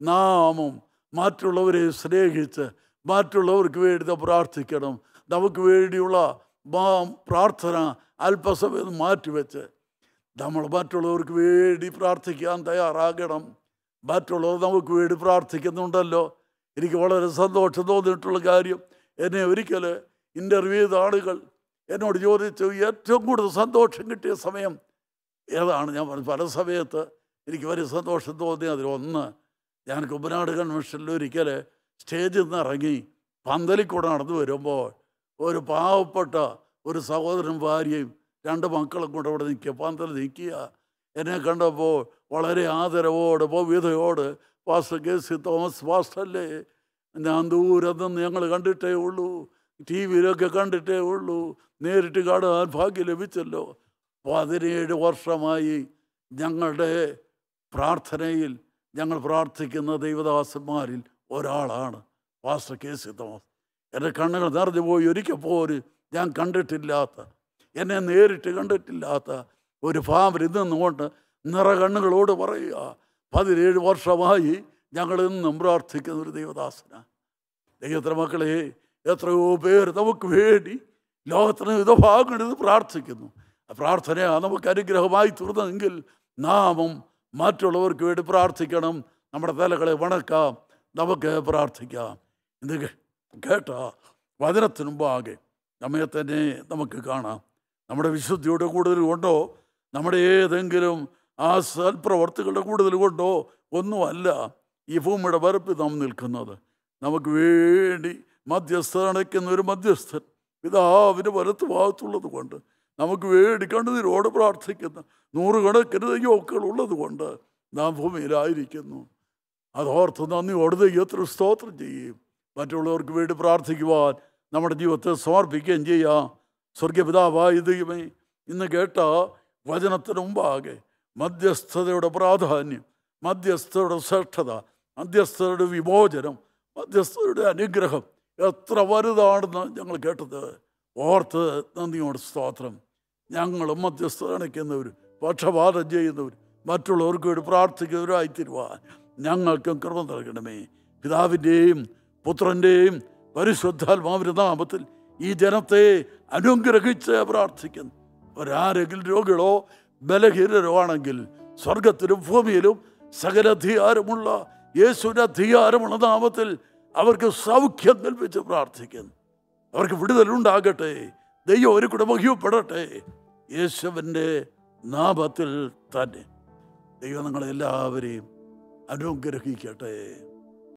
നാമും മറ്റുള്ളവരെ സ്നേഹിച്ച് മറ്റുള്ളവർക്ക് വേണ്ടി നാം പ്രാർത്ഥിക്കണം നമുക്ക് വേണ്ടിയുള്ള മാ- പ്രാർത്ഥന അല്പസമയം മാറ്റിവെച്ച് നമ്മൾ മറ്റുള്ളവർക്ക് വേണ്ടി പ്രാർത്ഥിക്കാൻ തയ്യാറാകണം മറ്റുള്ളവർ നമുക്ക് വേണ്ടി പ്രാർത്ഥിക്കുന്നുണ്ടല്ലോ എനിക്ക് വളരെ സന്തോഷം തോന്നിയിട്ടുള്ള കാര്യം എന്നെ ഒരിക്കൽ ഇൻ്റർവ്യൂ ചെയ്ത ആളുകൾ എന്നോട് ചോദിച്ചു ഏറ്റവും കൂടുതൽ സന്തോഷം കിട്ടിയ സമയം ഏതാണ് ഞാൻ പറഞ്ഞു പല സമയത്ത് എനിക്ക് വലിയ സന്തോഷം തോന്നി അതിലൊന്ന് ഞാൻ കുമ്പനാട് കൺവെൻഷനിൽ ഒരിക്കൽ സ്റ്റേജിൽ നിന്ന് ഇറങ്ങി പന്തലിൽ കൂടെ നടന്നു വരുമ്പോൾ ഒരു പാവപ്പെട്ട ഒരു സഹോദരൻ ഭാര്യയും രണ്ട് മക്കളും കൂടെ അവിടെ നിൽക്കുക പന്തൽ നിൽക്കുക എന്നെ കണ്ടപ്പോൾ വളരെ ആദരവോട് ഭവ്യതയോട് പാസ്റ്റർ കെ സി തോമസ് പാസ്റ്റല്ലേ ഞാൻ ദൂരെ നിന്ന് ഞങ്ങൾ കണ്ടിട്ടേ ഉള്ളൂ ടി വിയിലൊക്കെ കണ്ടിട്ടേ ഉള്ളൂ നേരിട്ട് കാണാൻ ഭാഗ്യം ലഭിച്ചല്ലോ പതിനേഴ് വർഷമായി ഞങ്ങളുടെ പ്രാർത്ഥനയിൽ ഞങ്ങൾ പ്രാർത്ഥിക്കുന്ന ദൈവദാസന്മാരിൽ ഒരാളാണ് പാസ്റ്റർ കെ സി തോമസ് എൻ്റെ കണ്ണുകൾ നിറഞ്ഞു പോയി ഒരിക്കൽ പോലും ഞാൻ കണ്ടിട്ടില്ലാത്ത എന്നെ നേരിട്ട് കണ്ടിട്ടില്ലാത്ത ഒരു ഫാമിൽ നിന്നുകൊണ്ട് നിറ കണ്ണുകളോട് പറയുക പതിനേഴ് വർഷമായി ഞങ്ങൾ ഇന്നും പ്രാർത്ഥിക്കുന്ന ഒരു ദൈവദാസനാണ് ദൈവത്തിൻ്റെ മക്കളെ എത്രയോ പേർ നമുക്ക് വേണ്ടി ലോകത്തിന് വിവിധ ഭാഗങ്ങളിൽ നിന്ന് പ്രാർത്ഥിക്കുന്നു ആ പ്രാർത്ഥന നമുക്ക് അനുഗ്രഹമായി തീർന്നതെങ്കിൽ നാമും മറ്റുള്ളവർക്ക് വേണ്ടി പ്രാർത്ഥിക്കണം നമ്മുടെ തലകളെ വണക്കാം നമുക്ക് പ്രാർത്ഥിക്കാം ഇത് കേ- കേട്ട വചനത്തിന് മുമ്പാകെ നമ്മെ തന്നെ നമുക്ക് കാണാം നമ്മുടെ വിശുദ്ധിയുടെ കൂടുതൽ കൊണ്ടോ നമ്മുടെ ഏതെങ്കിലും ആ സൽപ്രവർത്തികളുടെ കൂടുതൽ കൊണ്ടോ ഒന്നുമല്ല ഈ ഭൂമിയുടെ വരപ്പിൽ നാം നിൽക്കുന്നത് നമുക്ക് വേണ്ടി മധ്യസ്ഥ അടയ്ക്കുന്ന ഒരു മധ്യസ്ഥൻ പിതാവിന് വലത്ത് ഭാഗത്തുള്ളത് കൊണ്ട് നമുക്ക് വേണ്ടി കണ്ണുനീരോട് പ്രാർത്ഥിക്കുന്ന നൂറുകണക്കിന് ദൈവമക്കൾ ഉള്ളത് കൊണ്ട് നാം ഭൂമിയിലായിരിക്കുന്നു അതോർത്ത് നന്ദിയോട് ദൈവത്തിന് സ്തോത്രം ചെയ്യും മറ്റുള്ളവർക്ക് വേണ്ടി പ്രാർത്ഥിക്കുവാൻ നമ്മുടെ ജീവിതത്തെ സമർപ്പിക്കുകയും ചെയ്യാം സ്വർഗപിതാവായ ദൈവമേ ഇന്ന് കേട്ട വചനത്തിന് മുമ്പാകെ മധ്യസ്ഥതയുടെ പ്രാധാന്യം മധ്യസ്ഥതയുടെ ശ്രേഷ്ഠത മധ്യസ്ഥതയുടെ വിമോചനം മധ്യസ്ഥതയുടെ അനുഗ്രഹം എത്ര വലുതാണെന്ന് ഞങ്ങൾ കേട്ടത് ഓർത്ത് നന്ദിയോട് സ്തോത്രം ഞങ്ങളും മധ്യസ്ഥത അണയ്ക്കുന്നവരും പക്ഷപാതം ചെയ്യുന്നവരും മറ്റുള്ളവർക്ക് വേണ്ടി പ്രാർത്ഥിക്കുന്നവരായി തീരുവാൻ ഞങ്ങൾക്കും കൃപ നൽകണമേ പിതാവിൻ്റെയും പുത്രൻ്റെയും പരിശുദ്ധാത്മാവിൻ്റെ നാമത്തിൽ ഈ ജനത്തെ അനുഗ്രഹിച്ച് പ്രാർത്ഥിക്കുന്നു ഒരാരെങ്കിലും രോഗികളോ ബലഹീനരോ ആണെങ്കിൽ സ്വർഗത്തിലും ഭൂമിയിലും സകല അധികാരമുള്ള യേശുവിൻ്റെ അധികാരമുള്ള നാമത്തിൽ അവർക്ക് സൗഖ്യം കൽപ്പിച്ച് പ്രാർത്ഥിക്കുന്നു അവർക്ക് വിടുതലുണ്ടാകട്ടെ ദൈവം ഒരു കൂടെ മഹിമപ്പെടട്ടെ യേശുവിൻ്റെ നാമത്തിൽ തന്നെ ദൈവം നിങ്ങളെല്ലാവരെയും അനുഗ്രഹിക്കട്ടെ